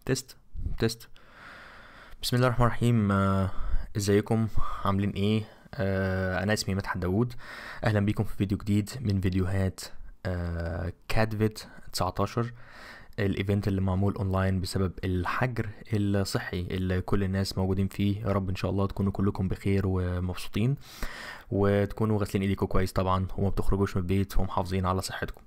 تيست تيست بسم الله الرحمن الرحيم آه، ازيكم عاملين ايه آه، انا اسمي مدحت داوود اهلا بيكم في فيديو جديد من فيديوهات آه، كادفيت 19 الايفنت اللي معمول اونلاين بسبب الحجر الصحي اللي كل الناس موجودين فيه يا رب ان شاء الله تكونوا كلكم بخير ومبسوطين وتكونوا غاسلين ايديكم كويس طبعا وما بتخرجوش من البيت ومحافظين على صحتكم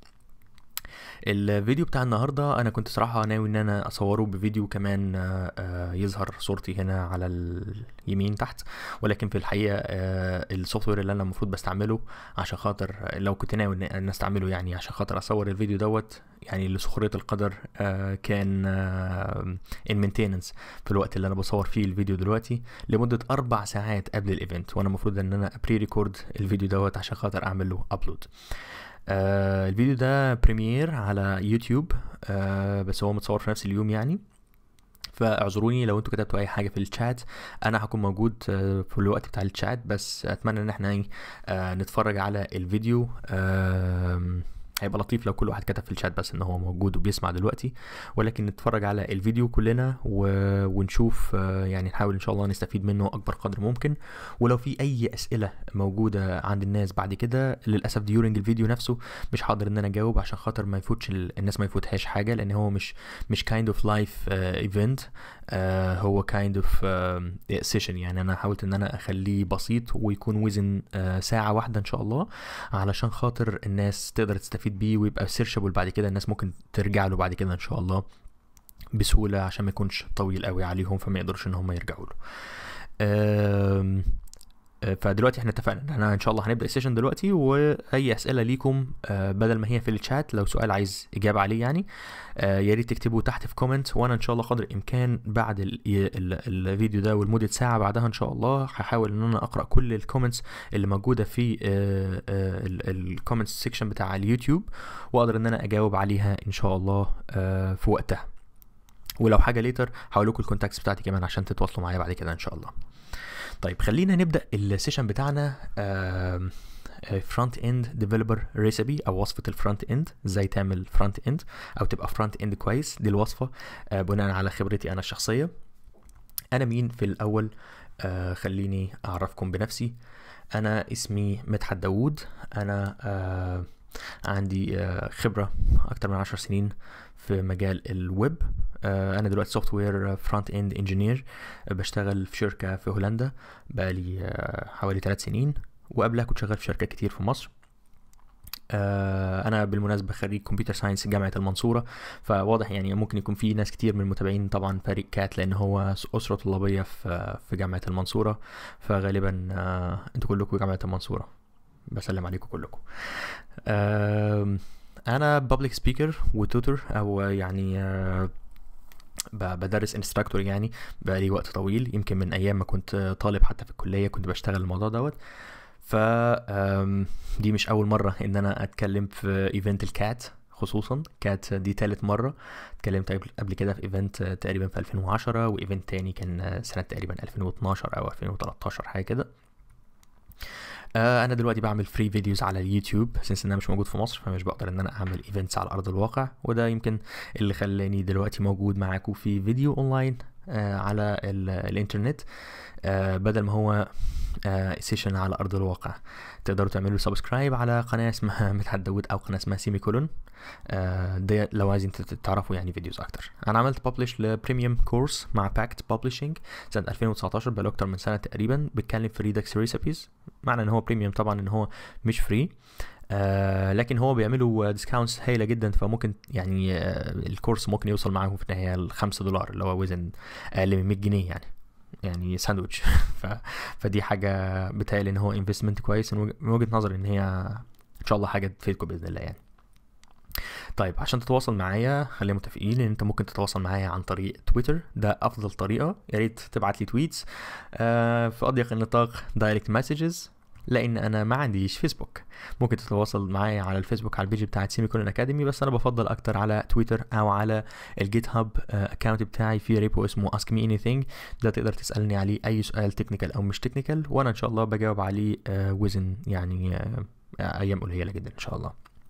الفيديو بتاع النهارده انا كنت صراحه ناوي ان انا اصوره بفيديو كمان آه، آه، يظهر صورتي هنا على اليمين تحت ولكن في الحقيقه آه، السوفت وير اللي انا المفروض بستعمله عشان خاطر لو كنت ناوي ان أنا استعمله يعني عشان خاطر اصور الفيديو دوت يعني لسخريه القدر آه، كان ان مينتيننس في الوقت اللي انا بصور فيه الفيديو دلوقتي لمده اربع ساعات قبل الايفنت وانا المفروض ان انا بري ريكورد الفيديو دوت عشان خاطر اعمل له ابلود آه الفيديو ده بريمير على يوتيوب آه بس هو متصور في نفس اليوم يعني فاعذروني لو انتوا كتبتوا اي حاجه في الشات انا هكون موجود آه، في الوقت بتاع الشات بس اتمنى ان احنا ايه آه، نتفرج على الفيديو آم، هيبقى لطيف لو كل واحد كتب في الشات بس ان هو موجود وبيسمع دلوقتي ولكن نتفرج على الفيديو كلنا و... ونشوف آه، يعني نحاول ان شاء الله نستفيد منه اكبر قدر ممكن ولو في اي اسئله موجوده عند الناس بعد كده للاسف ديورنج الفيديو نفسه مش هقدر ان انا اجاوب عشان خاطر ما يفوتش ال- الناس ما يفوتهاش حاجه لان هو مش مش كايند اوف لايف ايفنت هو كايند اوف سيشن يعني انا حاولت ان انا اخليه بسيط ويكون وزن آه، ساعه واحده ان شاء الله علشان خاطر الناس تقدر تستفيد بيه ويبقى سيرشابل بعد كده الناس ممكن ترجع له بعد كده ان شاء الله بسهوله عشان ما يكونش طويل قوي عليهم فما يقدرش ان هم يرجعوا له آم، آه، فدلوقتي احنا اتفقنا ان احنا ان شاء الله هنبدا السيشن دلوقتي واي اسئله ليكم آه، بدل ما هي في الشات لو سؤال عايز اجابه عليه يعني آه، يا ريت تكتبوا تحت في كومنت وانا ان شاء الله قدر الامكان بعد ال ال الفيديو ده ولمده ساعه بعدها ان شاء الله هحاول ان انا اقرا كل الكومنتس اللي موجوده في الكومنتس سيكشن بتاع اليوتيوب واقدر ان انا اجاوب عليها ان شاء الله آه، في وقتها ولو حاجه ليتر هقول لكم الكونتاكتس بتاعتي كمان عشان تتواصلوا معايا بعد كده ان شاء الله طيب خلينا نبدا السيشن بتاعنا فرونت اند ديفلوبر ريسبي او وصفه الفرونت اند ازاي تعمل فرونت اند او تبقى فرونت اند كويس دي الوصفه آه، بناء على خبرتي انا الشخصيه انا مين في الاول آه، خليني اعرفكم بنفسي انا اسمي مدحت داوود انا آه، عندي آه، خبره اكتر من عشر سنين في مجال الويب آه، انا دلوقتي سوفت وير فرونت اند انجينير بشتغل في شركه في هولندا بقالي آه، حوالي ثلاث سنين وقبلها كنت شغال في شركات كتير في مصر آه، انا بالمناسبه خريج كمبيوتر ساينس جامعه المنصوره فواضح يعني ممكن يكون في ناس كتير من المتابعين طبعا فريق كات لان هو اسره طلابيه في في جامعه المنصوره فغالبا آه، انتوا كلكم جامعه المنصوره بسلم عليكم كلكم آم، انا بابليك سبيكر وتوتر او يعني آه، ب- بدرس انستراكتور يعني بقالي وقت طويل يمكن من ايام ما كنت طالب حتى في الكليه كنت بشتغل الموضوع دوت ف آم، دي مش اول مره ان انا اتكلم في ايفنت الكات خصوصا كانت دي تالت مرة اتكلمت قبل- قبل كده في ايفنت تقريبا في 2010 وايفنت تاني كان سنة تقريبا 2012 او 2013 حاجة كده آه، انا دلوقتي بعمل فري فيديوز على اليوتيوب سنس ان انا مش موجود في مصر فمش بقدر ان انا اعمل ايفنتس على ارض الواقع وده يمكن اللي خلاني دلوقتي موجود معاكم في فيديو اونلاين آه، على ال- الانترنت آه، بدل ما هو سيشن على ارض الواقع تقدروا تعملوا سبسكرايب على قناه اسمها مدحت داوود او قناه اسمها سيمي كولون آه، دي لو عايزين تت- تعرفوا يعني فيديوز اكتر انا عملت ببلش لبريميوم كورس مع باكت ببلشنج سنه 2019 بقاله اكتر من سنه تقريبا بيتكلم في ريدكس ريسبيز معنى ان هو بريميوم طبعا ان هو مش فري آه لكن هو بيعملوا ديسكاونتس هايله جدا فممكن يعني آه الكورس ممكن يوصل معاهم في النهايه ل 5 دولار اللي هو وزن اقل من 100 جنيه يعني يعني ساندوتش ف... فدي حاجه بتهيألي ان هو انفستمنت كويس من وج- من وجهه نظري ان هي ان شاء الله حاجه تفيدكم باذن الله يعني طيب عشان تتواصل معايا خلينا متفقين ان انت ممكن تتواصل معايا عن طريق تويتر ده افضل طريقه يا ريت تبعت لي تويتس آه في اضيق النطاق دايركت مسجز لان انا ما عنديش فيسبوك ممكن تتواصل معايا على الفيسبوك على البيج بتاعت سيمي كولن اكاديمي بس انا بفضل اكتر على تويتر او على الجيت هاب اكونت بتاعي في ريبو اسمه اسك مي اني ثينج ده تقدر تسالني عليه اي سؤال تكنيكال او مش تكنيكال وانا ان شاء الله بجاوب عليه وزن يعني آه، ايام قليله جدا ان شاء الله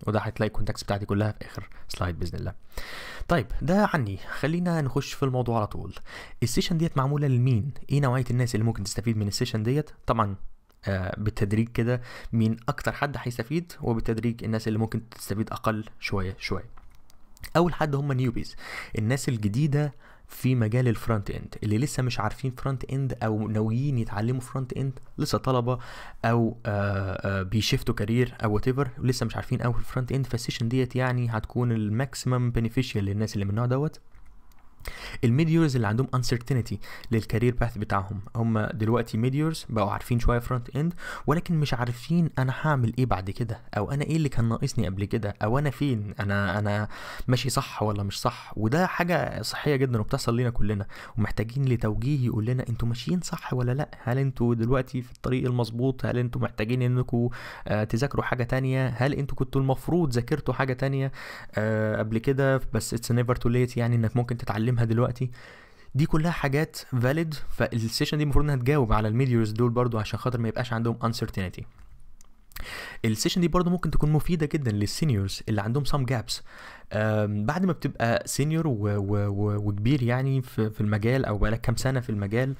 وده هتلاقي الكونتاكتس بتاعتي كلها في اخر سلايد باذن الله طيب ده عني خلينا نخش في الموضوع على طول السيشن ديت معموله لمين ايه نوعيه الناس اللي ممكن تستفيد من السيشن ديت طبعا آه بالتدريج كده مين اكتر حد هيستفيد وبالتدريج الناس اللي ممكن تستفيد اقل شويه شويه اول حد هم نيوبيز الناس الجديده في مجال الفرونت اند اللي لسه مش عارفين فرونت اند او ناويين يتعلموا فرونت اند لسه طلبه او آآ آآ بيشفتوا كارير او وات ايفر لسه مش عارفين قوي الفرونت اند فالسيشن ديت يعني هتكون الماكسيمم بينيفيشال للناس اللي من النوع دوت الميديورز اللي عندهم uncertainty للكارير باث بتاعهم هم دلوقتي ميديورز بقوا عارفين شويه فرونت اند ولكن مش عارفين انا هعمل ايه بعد كده او انا ايه اللي كان ناقصني قبل كده او انا فين انا انا ماشي صح ولا مش صح وده حاجه صحيه جدا وبتحصل لنا كلنا ومحتاجين لتوجيه يقول لنا انتوا ماشيين صح ولا لا هل انتوا دلوقتي في الطريق المظبوط هل انتوا محتاجين انكم آه تذاكروا حاجه تانية هل انتوا كنتوا المفروض ذاكرتوا حاجه تانية آه قبل كده بس اتس نيفر تو ليت يعني انك ممكن تتعلم بتعلمها دلوقتي دي كلها حاجات فاليد فالسيشن دي المفروض انها تجاوب على الميديورز دول برضو عشان خاطر ما يبقاش عندهم uncertainty السيشن دي برضو ممكن تكون مفيده جدا للسينيورز اللي عندهم سام جابس بعد ما بتبقى سينيور وكبير يعني في, في المجال او بقالك كام سنه في المجال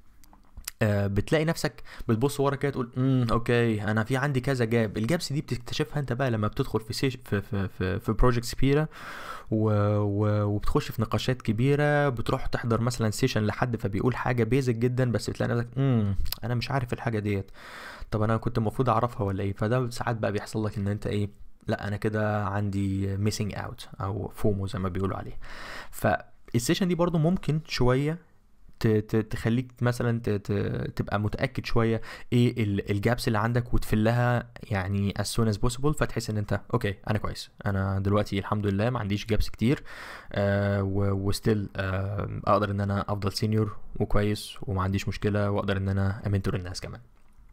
آه بتلاقي نفسك بتبص ورا كده تقول امم اوكي انا في عندي كذا جاب الجابس دي بتكتشفها انت بقى لما بتدخل في سيش في في في, في بروجكتس كبيره و... و... وبتخش في نقاشات كبيره بتروح تحضر مثلا سيشن لحد فبيقول حاجه بيزك جدا بس بتلاقي نفسك امم انا مش عارف الحاجه ديت طب انا كنت المفروض اعرفها ولا ايه فده ساعات بقى بيحصل لك ان انت ايه لا انا كده عندي ميسنج اوت او فومو زي ما بيقولوا عليه فالسيشن دي برضو ممكن شويه تخليك مثلا تبقى متاكد شويه ايه الجابس اللي عندك وتفلها يعني as soon as possible فتحس ان انت اوكي انا كويس انا دلوقتي الحمد لله ما عنديش جابس كتير آه وستيل آه اقدر ان انا افضل سينيور وكويس وما عنديش مشكله واقدر ان انا امنتور الناس كمان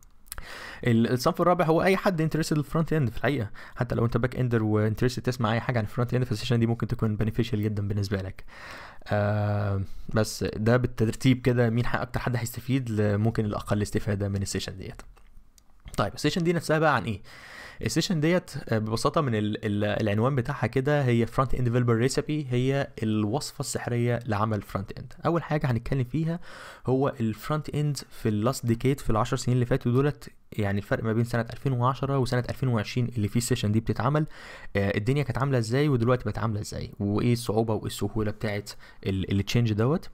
الصنف الرابع هو اي حد انترستد الفرونت اند في الحقيقه حتى لو انت باك اندر وانترستد تسمع اي حاجه عن الفرونت اند فالسيشن دي ممكن تكون بنفيشال جدا بالنسبه لك آه بس ده بالترتيب كده مين اكتر حد هيستفيد ممكن الاقل استفاده من السيشن ديت طيب السيشن دي نفسها بقى عن ايه السيشن ديت ببساطه من ال ال العنوان بتاعها كده هي فرونت اند ديفلوبر ريسبي هي الوصفه السحريه لعمل فرونت اند اول حاجه هنتكلم فيها هو الفرونت اند في اللاست ديكيد في العشر سنين اللي فاتوا دولت يعني الفرق ما بين سنه 2010 وسنه 2020 اللي فيه السيشن دي بتتعمل آه الدنيا كانت عامله ازاي ودلوقتي بقت عامله ازاي وايه الصعوبه وايه السهوله بتاعت التشينج دوت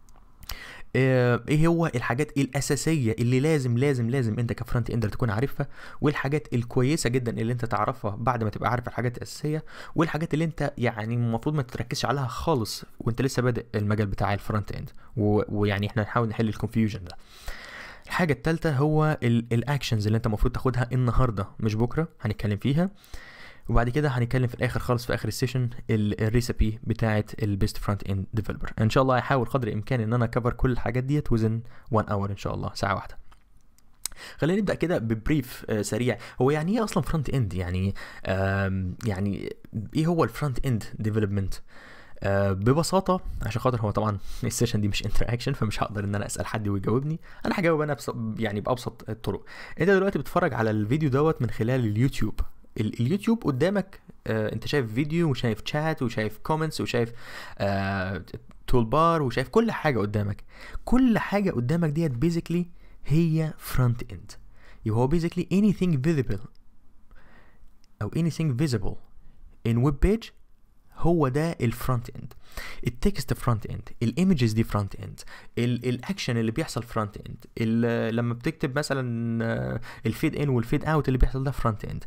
ايه هو الحاجات الاساسيه اللي لازم لازم لازم انت كفرونت اندر تكون عارفها والحاجات الكويسه جدا اللي انت تعرفها بعد ما تبقى عارف الحاجات الاساسيه والحاجات اللي انت يعني المفروض ما تركزش عليها خالص وانت لسه بادئ المجال بتاع الفرونت اند ويعني احنا نحاول نحل الكونفيوجن ده الحاجه الثالثه هو الاكشنز اللي انت المفروض تاخدها النهارده مش بكره هنتكلم فيها وبعد كده هنتكلم في الاخر خالص في اخر السيشن الريسبي بتاعه البيست فرونت اند ديفلوبر ان شاء الله هحاول قدر الامكان ان انا كفر كل الحاجات ديت وزن 1 اور ان شاء الله ساعه واحده خلينا نبدا كده ببريف آه سريع هو يعني ايه اصلا فرونت اند يعني يعني ايه هو الفرونت اند ديفلوبمنت آه ببساطه عشان خاطر هو طبعا السيشن دي مش انتراكشن فمش هقدر ان انا اسال حد ويجاوبني انا هجاوب انا بص... يعني بابسط الطرق انت دلوقتي بتتفرج على الفيديو دوت من خلال اليوتيوب اليوتيوب قدامك آه انت شايف فيديو وشايف شات وشايف كومنتس وشايف آه تول بار وشايف كل حاجه قدامك كل حاجه قدامك ديت بيزيكلي هي فرونت اند يبقى هو بيزيكلي anything visible او anything visible in web page هو ده الفرونت اند التكست فرونت اند الايمجز دي فرونت اند الاكشن اللي بيحصل فرونت اند لما بتكتب مثلا الفيد ان والفيد اوت اللي بيحصل ده فرونت اند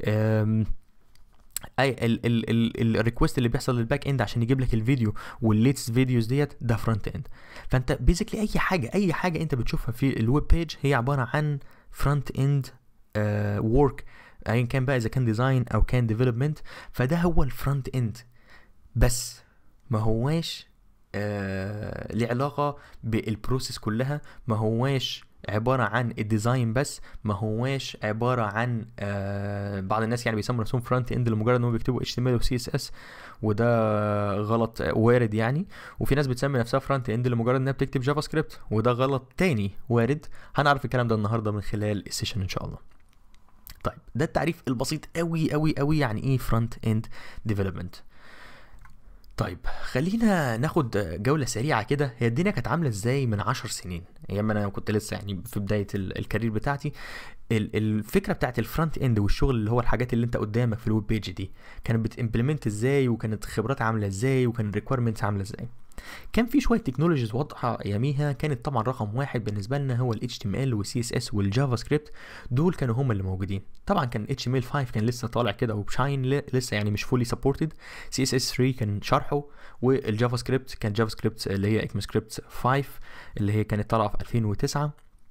اي الريكوست اللي بيحصل للباك اند عشان يجيب لك الفيديو والليتست فيديوز ديت ده فرونت اند فانت بيزيكلي اي حاجه اي حاجه انت بتشوفها في الويب بيج هي عباره عن فرونت اند ورك ايا كان بقى اذا كان ديزاين او كان ديفلوبمنت فده هو الفرونت اند بس ما هواش آه ليه علاقه بالبروسيس كلها ما هواش عبارة عن الديزاين بس ما هواش عبارة عن آه بعض الناس يعني بيسموا نفسهم فرونت اند لمجرد انهم بيكتبوا اتش تي ام ال وسي اس اس وده غلط وارد يعني وفي ناس بتسمي نفسها فرونت اند لمجرد انها بتكتب جافا سكريبت وده غلط تاني وارد هنعرف الكلام ده النهارده من خلال السيشن ان شاء الله طيب ده التعريف البسيط قوي قوي قوي يعني ايه فرونت اند ديفلوبمنت طيب خلينا ناخد جولة سريعة كده هي الدنيا كانت عاملة ازاي من عشر سنين ايام انا كنت لسه يعني في بداية ال- الكارير بتاعتي ال- الفكرة بتاعت الفرونت اند والشغل اللي هو الحاجات اللي انت قدامك في الويب بيج دي كانت بتمبلمنت ازاي وكانت خبرات عاملة ازاي وكان الريكويرمنتس عاملة ازاي كان في شويه تكنولوجيز واضحه اياميها كانت طبعا رقم واحد بالنسبه لنا هو ال HTML وال CSS والجافا سكريبت دول كانوا هم اللي موجودين طبعا كان HTML5 كان لسه طالع كده وبشاين ل- لسه يعني مش فولي سبورتد CSS3 كان شرحه والجافا سكريبت كان جافا سكريبت اللي هي اكما سكريبت 5 اللي هي كانت طالعه في 2009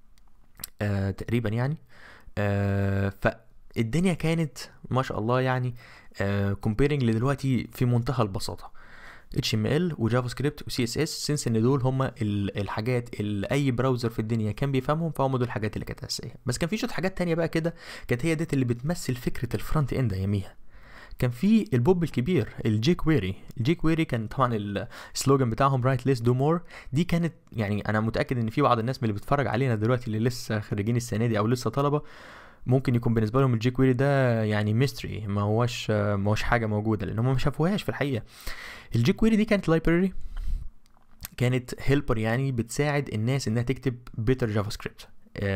آه تقريبا يعني آه فالدنيا كانت ما شاء الله يعني كومبيرنج لدلوقتي في منتهى البساطه HTML وجافا سكريبت وسي اس اس سنس ان دول هم الحاجات اللي اي براوزر في الدنيا كان بيفهمهم فهم دول الحاجات اللي كانت اساسيه بس كان في شويه حاجات تانية بقى كده كانت هي ديت اللي بتمثل فكره الفرونت اند اياميها كان في البوب الكبير الجي كويري الجي كويري كان طبعا السلوجان بتاعهم رايت ليس دو مور دي كانت يعني انا متاكد ان في بعض الناس من اللي بتتفرج علينا دلوقتي اللي لسه خريجين السنه دي او لسه طلبه ممكن يكون بالنسبه لهم الجي كويري ده يعني ميستري ما هوش ما هوش حاجه موجوده لان هم ما شافوهاش في الحقيقه الجي كويري دي كانت لايبراري كانت هيلبر يعني بتساعد الناس انها تكتب بيتر جافا سكريبت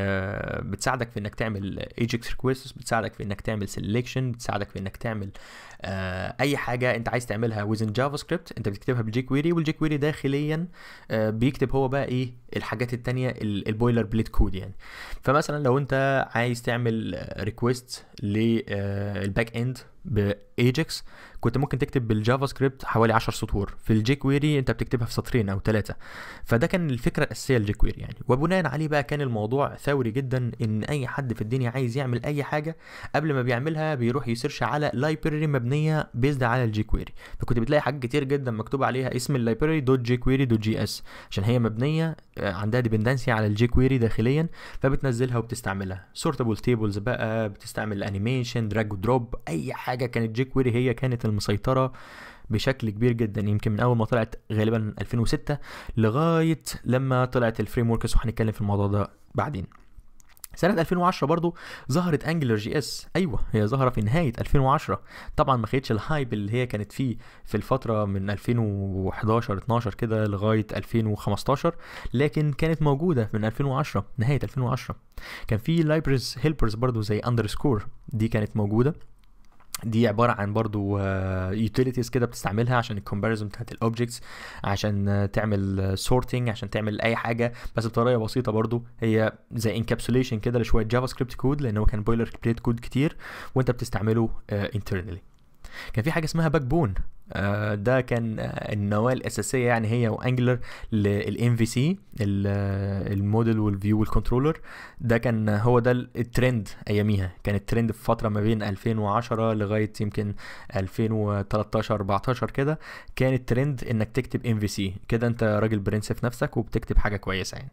بتساعدك في انك تعمل ايجكس ريكويست بتساعدك في انك تعمل سيلكشن بتساعدك في انك تعمل آه اي حاجه انت عايز تعملها ويزن جافا سكريبت انت بتكتبها بالجي كويري والجي كويري داخليا آه بيكتب هو بقى ايه الحاجات التانية البويلر بليت كود يعني فمثلا لو انت عايز تعمل ريكويست للباك اند بايجكس كنت ممكن تكتب بالجافا سكريبت حوالي 10 سطور في الجي كويري انت بتكتبها في سطرين او ثلاثه فده كان الفكره الاساسيه للجي كويري يعني وبناء عليه بقى كان الموضوع ثوري جدا ان اي حد في الدنيا عايز يعمل اي حاجه قبل ما بيعملها بيروح يسيرش على لايبرري مبنيه بيزد على الجي كويري فكنت بتلاقي حاجات كتير جدا مكتوب عليها اسم اللايبرري دوت جي كويري دوت جي اس عشان هي مبنيه عندها ديبندنسي على الجي كويري داخليا فبتنزلها وبتستعملها سورتابل تيبلز بقى بتستعمل انيميشن دراج ودروب اي حاجه كانت جي كويري هي كانت المسيطره بشكل كبير جدا يمكن من اول ما طلعت غالبا 2006 لغايه لما طلعت الفريم وركس وهنتكلم في الموضوع ده بعدين سنة 2010 برضو ظهرت انجلر جي اس ايوه هي ظاهرة في نهاية 2010 طبعا ما خدتش الهايب اللي هي كانت فيه في الفترة من 2011 12 كده لغاية 2015 لكن كانت موجودة من 2010 نهاية 2010 كان في لايبرز هيلبرز برضو زي اندرسكور دي كانت موجودة دي عباره عن برضو يوتيليتيز كده بتستعملها عشان الكومباريزون بتاعت الاوبجكتس عشان تعمل سورتنج عشان تعمل اي حاجه بس بطريقه بسيطه برضو هي زي انكابسوليشن كده لشويه جافا سكريبت كود لان هو كان بويلر بليت كود كتير وانت بتستعمله انترنالي كان في حاجه اسمها باك بون آه ده كان آه النواه الاساسيه يعني هي وانجلر للام في سي الموديل والفيو والكنترولر ده كان هو ده الترند اياميها كان الترند في فتره ما بين 2010 لغايه يمكن 2013 14 كده كان الترند انك تكتب ام في سي كده انت راجل برنس في نفسك وبتكتب حاجه كويسه يعني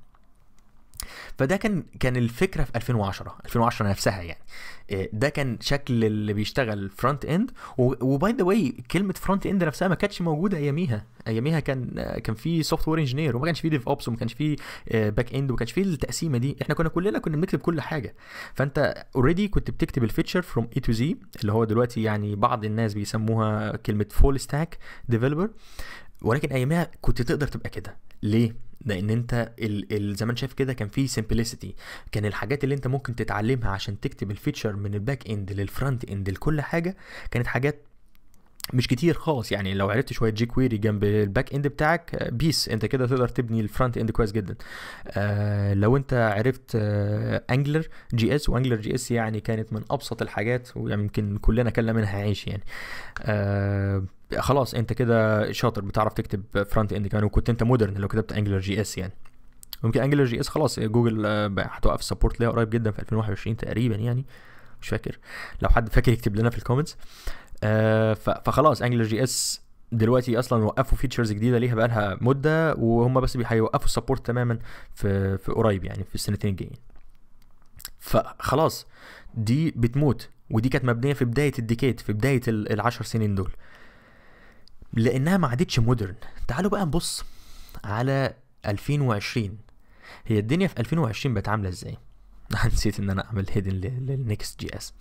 فده كان كان الفكره في 2010 2010 نفسها يعني ده كان شكل اللي بيشتغل فرونت اند وباي ذا واي كلمه فرونت اند نفسها ما كانتش موجوده اياميها اياميها كان كان في سوفت وير انجينير وما كانش في ديف اوبس وما كانش في باك اند وما كانش في التقسيمه دي احنا كنا كلنا كنا بنكتب كل حاجه فانت اوريدي كنت بتكتب الفيتشر فروم اي تو زي اللي هو دلوقتي يعني بعض الناس بيسموها كلمه فول ستاك ديفلوبر ولكن ايامها كنت تقدر تبقى كده ليه لان انت الزمان شايف كده كان في سمبلسيتي كان الحاجات اللي انت ممكن تتعلمها عشان تكتب الفيتشر من الباك اند للفرونت اند لكل حاجه كانت حاجات مش كتير خالص يعني لو عرفت شويه جي كويري جنب الباك اند بتاعك بيس انت كده تقدر تبني الفرونت اند كويس جدا آه لو انت عرفت آه انجلر جي اس وانجلر جي اس يعني كانت من ابسط الحاجات ويمكن كلنا كلنا منها عيش يعني آه خلاص انت كده شاطر بتعرف تكتب فرونت اند كمان وكنت انت مودرن لو كتبت انجلر جي اس يعني ممكن انجلر جي اس خلاص جوجل هتوقف السبورت ليها قريب جدا في 2021 تقريبا يعني مش فاكر لو حد فاكر يكتب لنا في الكومنتس آه فخلاص انجلر جي اس دلوقتي اصلا وقفوا فيتشرز جديده ليها بقالها مده وهم بس هيوقفوا السبورت تماما في في قريب يعني في السنتين الجايين فخلاص دي بتموت ودي كانت مبنيه في بدايه الديكيت في بدايه العشر سنين دول لانها ما عادتش مودرن تعالوا بقى نبص على 2020 هي الدنيا في 2020 بقت عامله ازاي نسيت ان انا اعمل هيدن للنكست جي اس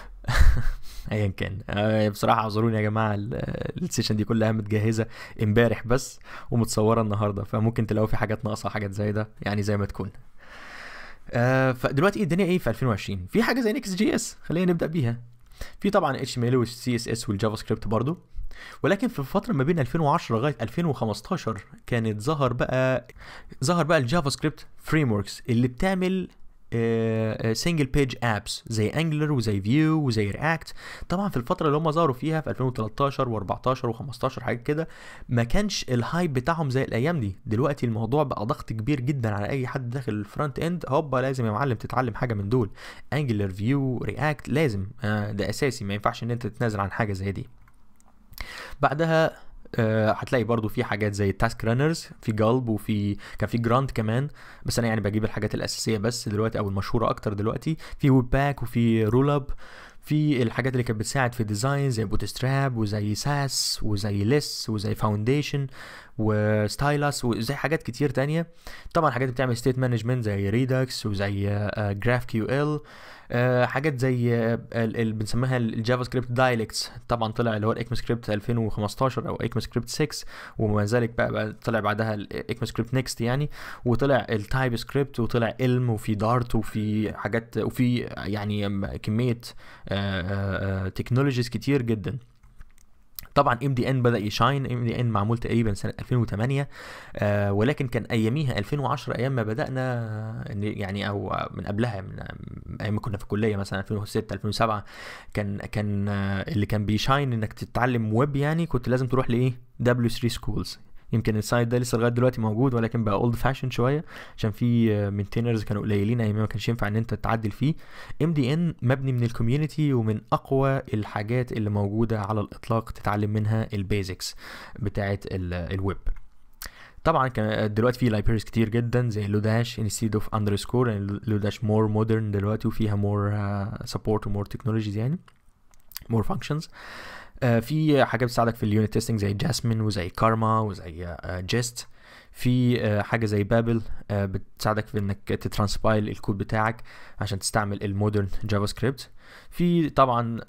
ايا كان آه، بصراحه اعذروني يا جماعه ال- السيشن دي كلها متجهزه امبارح بس ومتصوره النهارده فممكن تلاقوا في حاجات ناقصه حاجات زي ده يعني زي ما تكون آه فدلوقتي ايه الدنيا ايه في 2020 في حاجه زي نكست جي اس خلينا نبدا بيها في طبعا اتش ام ال والسي اس اس والجافا سكريبت برضو ولكن في الفتره ما بين 2010 لغايه 2015 كانت ظهر بقى ظهر بقى الجافا سكريبت فريم وركس اللي بتعمل سنجل بيج ابس زي انجلر وزي فيو وزي رياكت طبعا في الفتره اللي هم ظهروا فيها في 2013 و14 و15 حاجه كده ما كانش الهايب بتاعهم زي الايام دي دلوقتي الموضوع بقى ضغط كبير جدا على اي حد داخل الفرونت اند هوبا لازم يا معلم تتعلم حاجه من دول انجلر فيو رياكت لازم آه، ده اساسي ما ينفعش ان انت تتنازل عن حاجه زي دي بعدها آه، هتلاقي برضو في حاجات زي التاسك رانرز في جالب وفي كان في جراند كمان بس انا يعني بجيب الحاجات الاساسيه بس دلوقتي او المشهوره اكتر دلوقتي في ويب باك وفي رول اب في الحاجات اللي كانت بتساعد في الديزاين زي بوت ستراب وزي ساس وزي ليس وزي فاونديشن وستايلس وزي حاجات كتير تانية طبعا حاجات بتعمل ستيت مانجمنت زي ريدكس وزي جراف كيو ال حاجات زي آه، ال- اللي بنسميها الجافا سكريبت دايلكتس طبعا طلع اللي هو الاكما سكريبت 2015 او اكما سكريبت 6 وما ذلك بقى, بقى طلع بعدها الاكما سكريبت نيكست يعني وطلع التايب سكريبت وطلع علم وفي دارت وفي حاجات وفي يعني كميه تكنولوجيز كتير جدا طبعا ام دي ان بدا يشاين ام دي ان معمول تقريبا سنه 2008 آه ولكن كان اياميها 2010 ايام ما بدانا إن- يعني او من قبلها من من ايام ما كنا في الكليه مثلا 2006 2007 كان كان آه، اللي كان بيشاين انك تتعلم ويب يعني كنت لازم تروح لايه دبليو 3 سكولز يمكن السايت ده لسه لغايه دلوقتي موجود ولكن بقى اولد فاشن شويه عشان في مينتينرز كانوا قليلين ايام ما كانش ينفع ان انت تعدل فيه ام دي ان مبني من الكوميونتي ومن اقوى الحاجات اللي موجوده على الاطلاق تتعلم منها البيزكس بتاعه ال- الويب طبعا كان دلوقتي في لايبريز كتير جدا زي لوداش انستيد اوف اندرسكور يعني لوداش مور مودرن دلوقتي وفيها مور سبورت ومور تكنولوجيز يعني مور فانكشنز في حاجات بتساعدك في اليونت تيستنج زي جاسمين وزي كارما وزي جيست في آه، حاجه زي بابل آه، بتساعدك في انك تترانسبايل الكود بتاعك عشان تستعمل المودرن جافا سكريبت في طبعا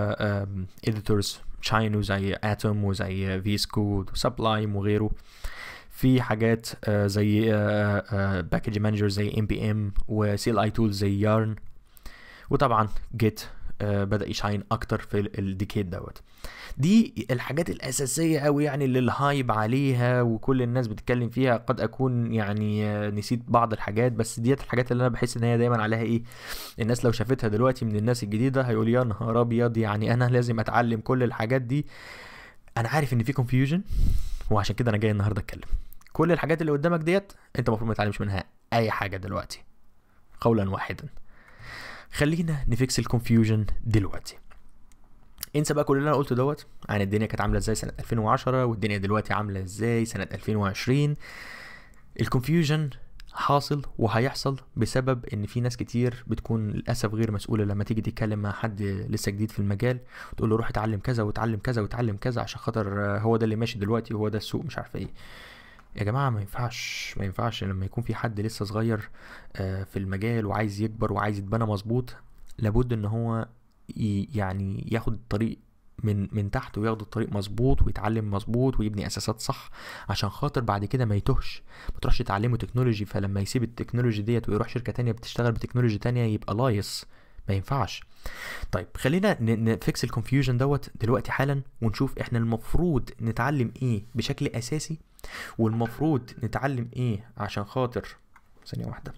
اديتورز شاين وزي اتوم وزي فيس كود وسبلايم وغيره في حاجات آه، زي باكج مانجر زي ام بي ام وسي ال اي تولز زي يارن وطبعا جيت بدا يشاين اكتر في الديكيد دوت دي الحاجات الاساسيه قوي يعني اللي الهايب عليها وكل الناس بتتكلم فيها قد اكون يعني آه، نسيت بعض الحاجات بس ديت الحاجات اللي انا بحس ان هي دايما عليها ايه الناس لو شافتها دلوقتي من الناس الجديده هيقول يا نهار ابيض يعني انا لازم اتعلم كل الحاجات دي انا عارف ان في كونفيوجن وعشان كده انا جاي النهارده اتكلم كل الحاجات اللي قدامك ديت انت المفروض ما تتعلمش منها اي حاجه دلوقتي قولا واحدا خلينا نفكس الكونفيوجن دلوقتي انسى بقى كل اللي انا قلته دوت عن الدنيا كانت عامله ازاي سنه 2010 والدنيا دلوقتي عامله ازاي سنه 2020 الكونفيوجن حاصل وهيحصل بسبب ان في ناس كتير بتكون للاسف غير مسؤوله لما تيجي تتكلم مع حد لسه جديد في المجال وتقول له روح اتعلم كذا واتعلم كذا واتعلم كذا عشان خاطر آه، هو ده اللي ماشي دلوقتي وهو ده السوق مش عارف ايه يا جماعه ما ينفعش ما ينفعش لما يكون في حد لسه صغير آه، في المجال وعايز يكبر وعايز يتبنى مظبوط لابد ان هو ي- يعني ياخد الطريق من من تحت وياخد الطريق مظبوط ويتعلم مظبوط ويبني اساسات صح عشان خاطر بعد كده ما يتوهش ما تروحش تعلمه تكنولوجي فلما يسيب التكنولوجي ديت ويروح شركه تانية بتشتغل بتكنولوجي تانية يبقى لايص ما ينفعش طيب خلينا ن- نفكس الكونفيوجن دوت دلوقتي حالا ونشوف احنا المفروض نتعلم ايه بشكل اساسي والمفروض نتعلم ايه عشان خاطر ثانيه واحده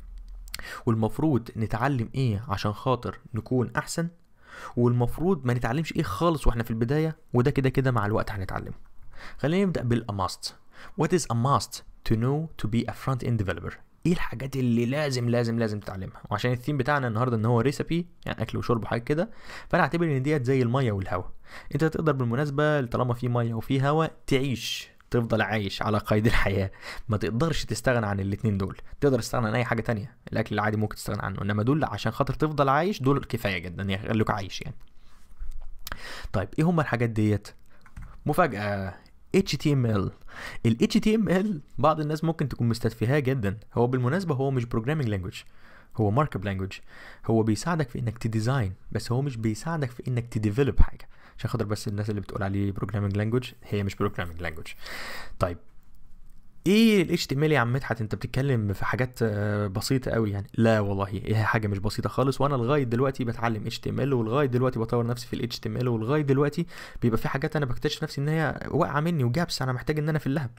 والمفروض نتعلم ايه عشان خاطر نكون احسن والمفروض ما نتعلمش ايه خالص واحنا في البدايه وده كده كده مع الوقت هنتعلمه خلينا نبدا بالاماست what is a must to know to be a front end developer ايه الحاجات اللي لازم لازم لازم تتعلمها وعشان الثيم بتاعنا النهارده ان هو ريسبي يعني اكل وشرب وحاجات كده فانا اعتبر ان ديت زي الميه والهواء انت تقدر بالمناسبه طالما في ميه وفي هواء تعيش تفضل عايش على قيد الحياه ما تقدرش تستغنى عن الاتنين دول تقدر تستغنى عن اي حاجه تانية الاكل العادي ممكن تستغنى عنه انما دول عشان خاطر تفضل عايش دول كفايه جدا يخلوك عايش يعني طيب ايه هما الحاجات ديت مفاجاه HTML ال HTML بعض الناس ممكن تكون مستدفيها جدا هو بالمناسبة هو مش programming language هو مارك اب لانجوج هو بيساعدك في انك تديزاين بس هو مش بيساعدك في انك تديفلوب حاجه عشان خاطر بس الناس اللي بتقول عليه بروجرامينج لانجوج هي مش بروجرامينج لانجوج طيب ايه ال HTML يا عم مدحت انت بتتكلم في حاجات آه، بسيطه قوي يعني لا والله هي حاجه مش بسيطه خالص وانا لغايه دلوقتي بتعلم HTML ولغايه دلوقتي بطور نفسي في ال HTML ولغايه دلوقتي بيبقى في حاجات انا بكتشف نفسي ان هي واقعه مني وجابس انا محتاج ان انا افلها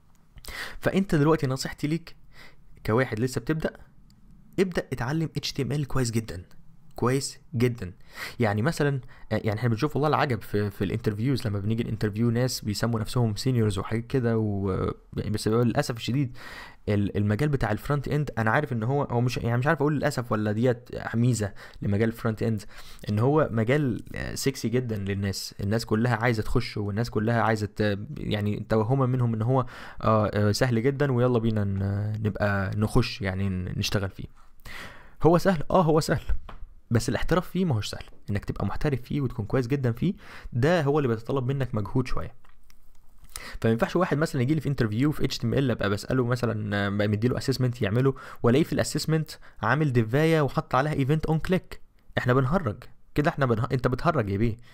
فانت دلوقتي نصيحتي ليك كواحد لسه بتبدا ابدا اتعلم HTML كويس جدا كويس جدا يعني مثلا آه، يعني احنا بنشوف والله العجب في, في الانترفيوز لما بنيجي الانترفيو ناس بيسموا نفسهم سينيورز وحاجات كده و... بس للاسف الشديد ال- المجال بتاع الفرونت اند انا عارف ان هو هو مش يعني مش عارف اقول للاسف ولا ديت ميزه لمجال الفرونت اند ان هو مجال آه، سكسي جدا للناس الناس كلها عايزه تخش والناس كلها عايزه ت- يعني توهما منهم ان هو آه آه، سهل جدا ويلا بينا ن- نبقى نخش يعني نشتغل فيه هو سهل اه هو سهل بس الاحتراف فيه ما هوش سهل انك تبقى محترف فيه وتكون كويس جدا فيه ده هو اللي بيتطلب منك مجهود شويه فما ينفعش واحد مثلا يجي لي في انترفيو في اتش تي ام ال ابقى بساله مثلا آه، بقى مديله اسسمنت يعمله والاقيه في الاسسمنت عامل ديفايه وحط عليها ايفنت اون كليك احنا بنهرج كده احنا بنه... انت بتهرج يا بيه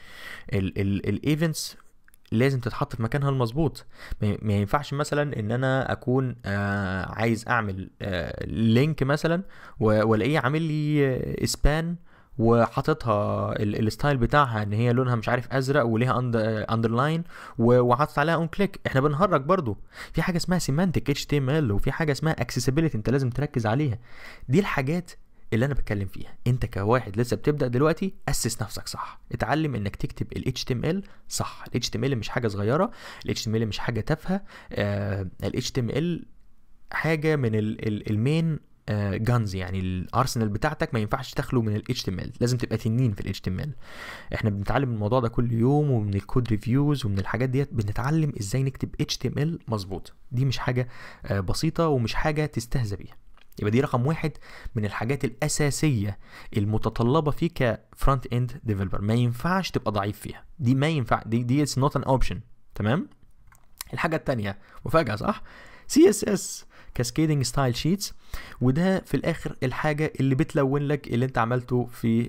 الايفنتس لازم تتحط في مكانها المظبوط ما ما ينفعش مثلا ان انا اكون آه عايز اعمل آه لينك مثلا و- والاقيه عامل لي آه سبان وحاططها ال- الستايل بتاعها ان هي لونها مش عارف ازرق وليها اندرلاين وحاطط عليها اون كليك احنا بنهرج برضو في حاجه اسمها سيمانتك اتش تي ام ال وفي حاجه اسمها اكسسبيليتي انت لازم تركز عليها دي الحاجات اللي انا بتكلم فيها انت كواحد لسه بتبدا دلوقتي اسس نفسك صح اتعلم انك تكتب ال HTML صح ال HTML مش حاجه صغيره ال HTML مش حاجه تافهه آه ال HTML حاجه من ال- ال- المين جانز يعني الارسنال بتاعتك ما ينفعش تخلو من ال HTML لازم تبقى تنين في ال HTML احنا بنتعلم الموضوع ده كل يوم ومن الكود ريفيوز ومن الحاجات ديت بنتعلم ازاي نكتب HTML مظبوط دي مش حاجه آه، بسيطه ومش حاجه تستهزأ بيها يبقى دي رقم واحد من الحاجات الأساسية المتطلبة فيه كفرونت اند ديفلوبر ما ينفعش تبقى ضعيف فيها دي ما ينفع دي دي اتس نوت ان اوبشن تمام الحاجة التانية مفاجأة صح سي اس اس كاسكيدنج ستايل شيتس وده في الاخر الحاجه اللي بتلون لك اللي انت عملته في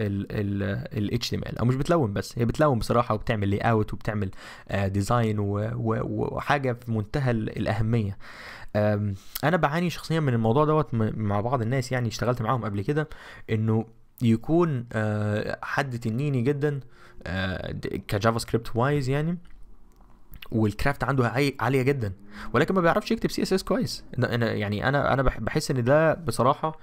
ال HTML او مش بتلون بس هي بتلون بصراحه وبتعمل لي اوت وبتعمل ديزاين وحاجه في منتهى ال- الاهميه أم، انا بعاني شخصيا من الموضوع دوت م- مع بعض الناس يعني اشتغلت معاهم قبل كده انه يكون آه، حد تنيني جدا آه، د- كجافا سكريبت وايز يعني والكرافت عنده عي- عاليه جدا ولكن ما بيعرفش يكتب سي اس اس كويس أنا- انا يعني انا انا بح- بحس ان ده بصراحه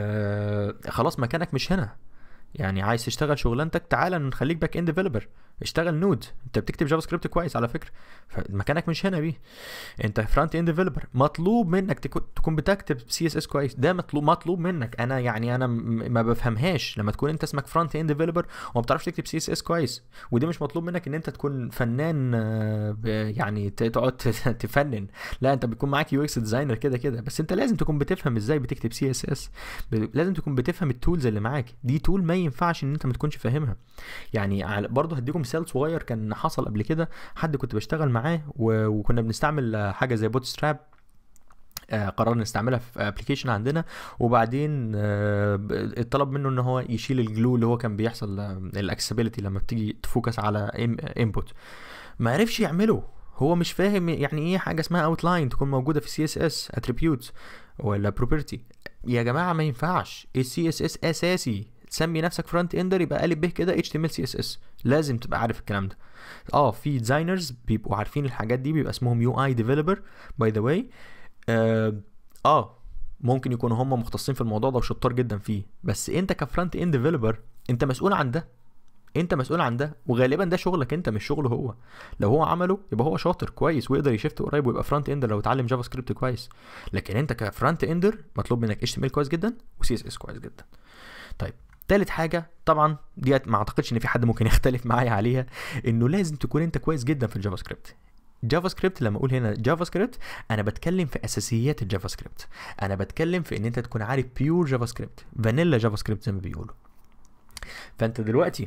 آه خلاص مكانك مش هنا يعني عايز تشتغل شغلانتك تعالى نخليك باك اند ديفلوبر اشتغل نود انت بتكتب جافا سكريبت كويس على فكره فمكانك مش هنا بيه انت فرونت اند ديفلوبر مطلوب منك تكو- تكون بتكتب سي اس اس كويس ده مطلوب مطلوب منك انا يعني انا م- ما بفهمهاش لما تكون انت اسمك فرونت اند ديفلوبر وما بتعرفش تكتب سي اس اس كويس ودي مش مطلوب منك ان انت تكون فنان آه، ب- يعني ت- تقعد ت- تفنن لا انت بيكون معاك يو اكس ديزاينر كده كده بس انت لازم تكون بتفهم ازاي بتكتب سي اس اس لازم تكون بتفهم التولز اللي معاك دي تول ما ينفعش ان انت ما تكونش فاهمها يعني على- برضه هديكم مثال صغير كان حصل قبل كده حد كنت بشتغل معاه و- وكنا بنستعمل آه، حاجه زي بوت ستراب آه، قررنا نستعملها في ابلكيشن عندنا وبعدين آه، ب- اتطلب منه ان هو يشيل الجلو اللي هو كان بيحصل الاكسسبيلتي لما بتيجي تفوكس على انبوت ما عرفش يعمله هو مش فاهم يعني ايه حاجه اسمها اوتلاين تكون موجوده في سي اس اس اتريبيوتس ولا بروبرتي يا جماعه ما ينفعش السي اس اس اساسي تسمي نفسك فرونت اندر يبقى الف ب كده اتش تي ام ال سي اس اس لازم تبقى عارف الكلام ده اه في ديزاينرز بيبقوا عارفين الحاجات دي بيبقى اسمهم يو اي ديفلوبر باي ذا واي اه آه، ممكن يكونوا هم مختصين في الموضوع ده وشطار جدا فيه بس انت كفرونت اند ديفلوبر انت مسؤول عن ده انت مسؤول عن ده وغالبا ده شغلك انت مش شغله هو لو هو عمله يبقى هو شاطر كويس ويقدر يشفت قريب ويبقى فرونت اندر لو اتعلم جافا سكريبت كويس لكن انت كفرونت اندر مطلوب منك اتش تي ام ال كويس جدا وسي اس اس كويس جدا طيب تالت حاجة طبعا ديت ما اعتقدش ان في حد ممكن يختلف معايا عليها انه لازم تكون انت كويس جدا في الجافا سكريبت جافا سكريبت لما اقول هنا جافا سكريبت انا بتكلم في اساسيات الجافا سكريبت انا بتكلم في ان انت تكون عارف بيور جافا سكريبت فانيلا جافا سكريبت زي ما بيقولوا فانت دلوقتي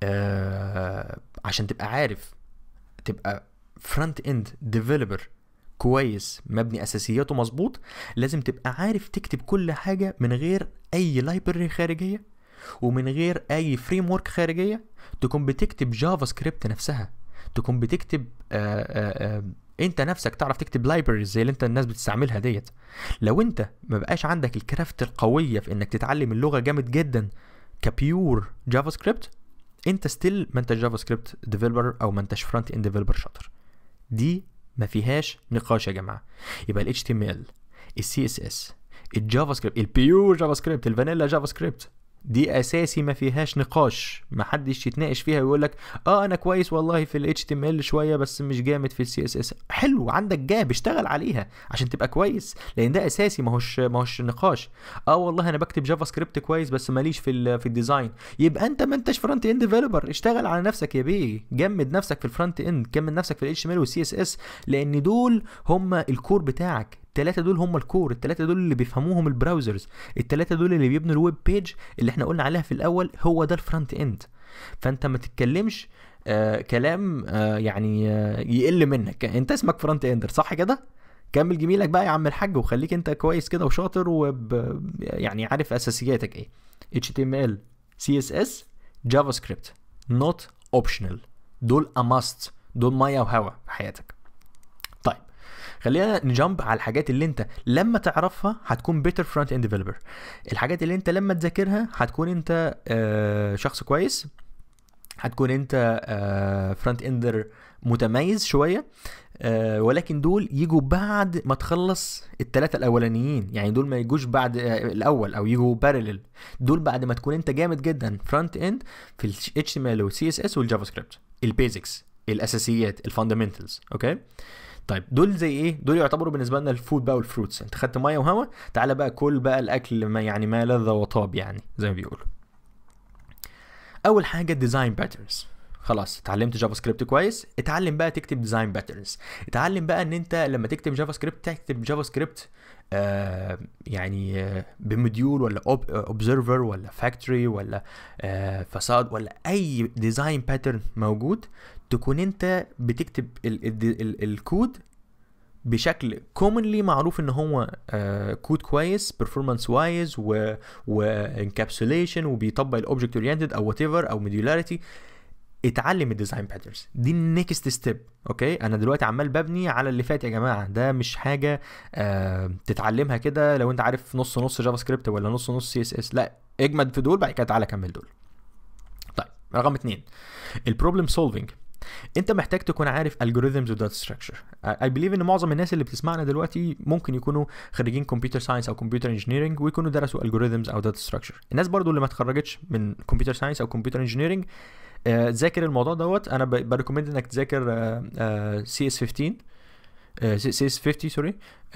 آه عشان تبقى عارف تبقى فرونت اند ديفلوبر كويس مبني اساسياته مظبوط لازم تبقى عارف تكتب كل حاجه من غير اي لايبرري خارجيه ومن غير اي فريم ورك خارجيه تكون بتكتب جافا سكريبت نفسها تكون بتكتب آآ آآ انت نفسك تعرف تكتب لايبرز زي اللي انت الناس بتستعملها ديت لو انت ما بقاش عندك الكرافت القويه في انك تتعلم اللغه جامد جدا كبيور جافا سكريبت انت ستيل ما انتش جافا سكريبت ديفلوبر او ما انتش فرونت اند ديفلوبر شاطر دي ما فيهاش نقاش يا جماعه يبقى ال HTML ال CSS الجافا سكريبت البيور جافا سكريبت الفانيلا جافا سكريبت دي اساسي ما فيهاش نقاش ما حدش يتناقش فيها ويقول لك اه انا كويس والله في ال HTML شويه بس مش جامد في ال CSS حلو عندك جاب اشتغل عليها عشان تبقى كويس لان ده اساسي ما هوش ما هوش نقاش اه والله انا بكتب جافا سكريبت كويس بس ماليش في ال في الديزاين يبقى انت ما انتش فرونت اند ديفلوبر اشتغل على نفسك يا بيه جمد نفسك في الفرونت اند جمد نفسك في ال HTML وال CSS لان دول هم الكور بتاعك التلاتة دول هم الكور التلاتة دول اللي بيفهموهم البراوزرز التلاتة دول اللي بيبنوا الويب بيج اللي احنا قلنا عليها في الاول هو ده الفرونت اند فانت ما تتكلمش آه كلام آه يعني آه يقل منك انت اسمك فرونت اندر صح كده كمل جميلك بقى يا عم الحاج وخليك انت كويس كده وشاطر وب يعني عارف اساسياتك ايه HTML CSS جافا سكريبت not optional دول a must دول ميه وهوا في حياتك طيب خلينا نجامب على الحاجات اللي انت لما تعرفها هتكون بيتر فرونت اند ديفلوبر الحاجات اللي انت لما تذاكرها هتكون انت آه شخص كويس هتكون انت آه فرونت اندر متميز شويه آه ولكن دول يجوا بعد ما تخلص الثلاثه الاولانيين يعني دول ما يجوش بعد آه الاول او يجوا بارلل دول بعد ما تكون انت جامد جدا فرونت اند في ال HTML وال CSS والجافا سكريبت البيزكس الاساسيات الفاندمنتالز اوكي طيب دول زي ايه دول يعتبروا بالنسبه لنا الفود بقى والفروتس انت خدت ميه وهوا تعالى بقى كل بقى الاكل ما يعني ما لذ وطاب يعني زي ما بيقولوا اول حاجه ديزاين باترنز خلاص اتعلمت جافا سكريبت كويس اتعلم بقى تكتب ديزاين باترنز اتعلم بقى ان انت لما تكتب جافا سكريبت تكتب جافا سكريبت آه يعني آه بموديول ولا اوبزرفر ولا فاكتوري ولا آه فساد ولا اي ديزاين باترن موجود تكون انت بتكتب ال ال ال الكود بشكل كومنلي معروف ان هو آه كود كويس بيرفورمانس وايز و وانكابسوليشن وبيطبق الاوبجكت اورينتد او وات ايفر او موديولاريتي اتعلم الديزاين باترنز دي النكست ستيب اوكي انا دلوقتي عمال ببني على اللي فات يا جماعه ده مش حاجه آه تتعلمها كده لو انت عارف نص نص جافا سكريبت ولا نص نص سي اس اس لا اجمد في دول بعد كده تعالى كمل دول طيب رقم اتنين البروبلم سولفنج انت محتاج تكون عارف الجوريزمز وداتا ستراكشر اي بليف ان معظم الناس اللي بتسمعنا دلوقتي ممكن يكونوا خريجين كمبيوتر ساينس او كمبيوتر انجينيرنج ويكونوا درسوا الجوريزمز او داتا ستراكشر الناس برضو اللي ما اتخرجتش من كمبيوتر ساينس او كمبيوتر انجينيرنج ذاكر الموضوع دوت انا بريكومند انك تذاكر سي اس 15 سي اس 50 سوري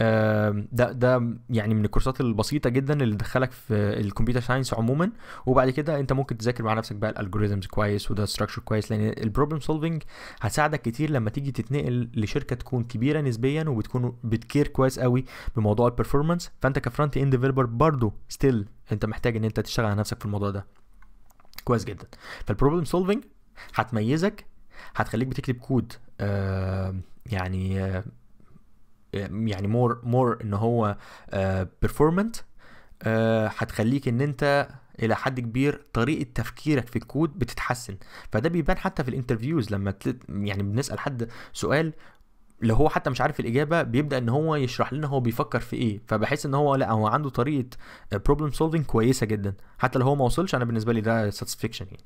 ده ده يعني من الكورسات البسيطه جدا اللي تدخلك في الكمبيوتر ساينس عموما وبعد كده انت ممكن تذاكر مع نفسك بقى الالجوريزمز كويس وده ستراكشر كويس لان البروبلم سولفنج هتساعدك كتير لما تيجي تتنقل لشركه تكون كبيره نسبيا وبتكون بتكير كويس قوي بموضوع البرفورمانس فانت كفرونت اند ديفلوبر برضه ستيل انت محتاج ان انت تشتغل على نفسك في الموضوع ده كويس جدا فالبروبلم سولفنج هتميزك هتخليك بتكتب كود آه يعني آه يعني مور مور ان هو بيرفورمانت آه هتخليك ان انت الى حد كبير طريقه تفكيرك في الكود بتتحسن فده بيبان حتى في الانترفيوز لما تلت يعني بنسال حد سؤال لو هو حتى مش عارف الاجابه بيبدا ان هو يشرح لنا هو بيفكر في ايه فبحس ان هو لا هو عنده طريقه بروبلم سولفنج كويسه جدا حتى لو هو ما وصلش انا بالنسبه لي ده ساتسفيكشن يعني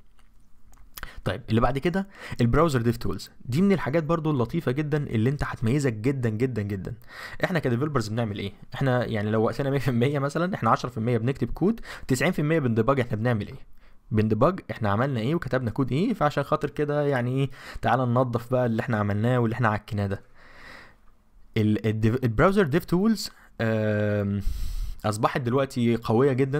طيب اللي بعد كده البراوزر ديف تولز دي من الحاجات برضو اللطيفه جدا اللي انت هتميزك جدا جدا جدا احنا كديفلوبرز بنعمل ايه احنا يعني لو وقتنا 100% مثلا احنا 10% بنكتب كود 90% بندبج احنا بنعمل ايه بندبج احنا عملنا ايه وكتبنا كود ايه فعشان خاطر كده يعني ايه تعالى ننظف بقى اللي احنا عملناه واللي احنا عكناه ده البراوزر ديف تولز اصبحت دلوقتي قويه جدا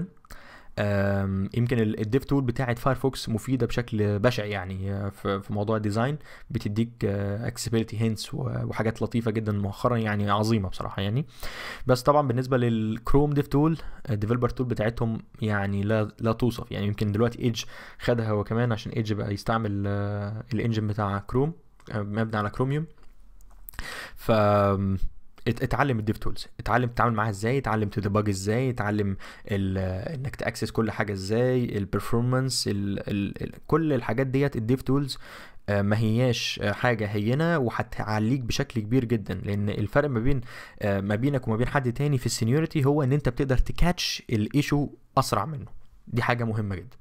يمكن الديف تول بتاعه فايرفوكس مفيده بشكل بشع يعني في موضوع الديزاين بتديك اكسبيليتي هينتس وحاجات لطيفه جدا مؤخرا يعني عظيمه بصراحه يعني بس طبعا بالنسبه للكروم ديف تول الديفلوبر تول بتاعتهم يعني لا لا توصف يعني يمكن دلوقتي ايدج خدها هو كمان عشان ايدج بقى يستعمل الانجن بتاع كروم مبني على كروميوم ف ات- اتعلم الديف تولز اتعلم تتعامل معاها ازاي اتعلم تديباج ازاي اتعلم ال- انك تاكسس كل حاجه ازاي البرفورمانس ال ال ال كل الحاجات ديت الديف تولز آه، ما هياش آه، حاجه هينه وهتعليك بشكل كبير جدا لان الفرق ما بين آه، ما بينك وما بين حد تاني في السينيورتي هو ان انت بتقدر تكاتش الايشو اسرع منه دي حاجه مهمه جدا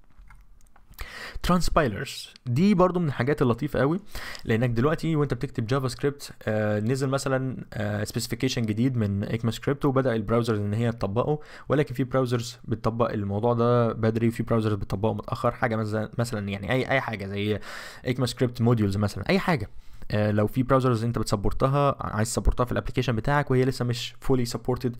ترانسبايلرز دي برضو من الحاجات اللطيفه قوي لانك دلوقتي وانت بتكتب جافا سكريبت آه نزل مثلا سبيسيفيكيشن جديد من اكما سكريبت وبدا البراوزرز ان هي تطبقه ولكن في براوزرز بتطبق الموضوع ده بدري وفي براوزرز بتطبقه متاخر حاجه مثلا مثلا يعني اي اي حاجه زي اكما سكريبت موديولز مثلا اي حاجه آه، لو في براوزرز انت بتسبورتها عايز تسبورتها في الابلكيشن بتاعك وهي لسه مش فولي سبورتد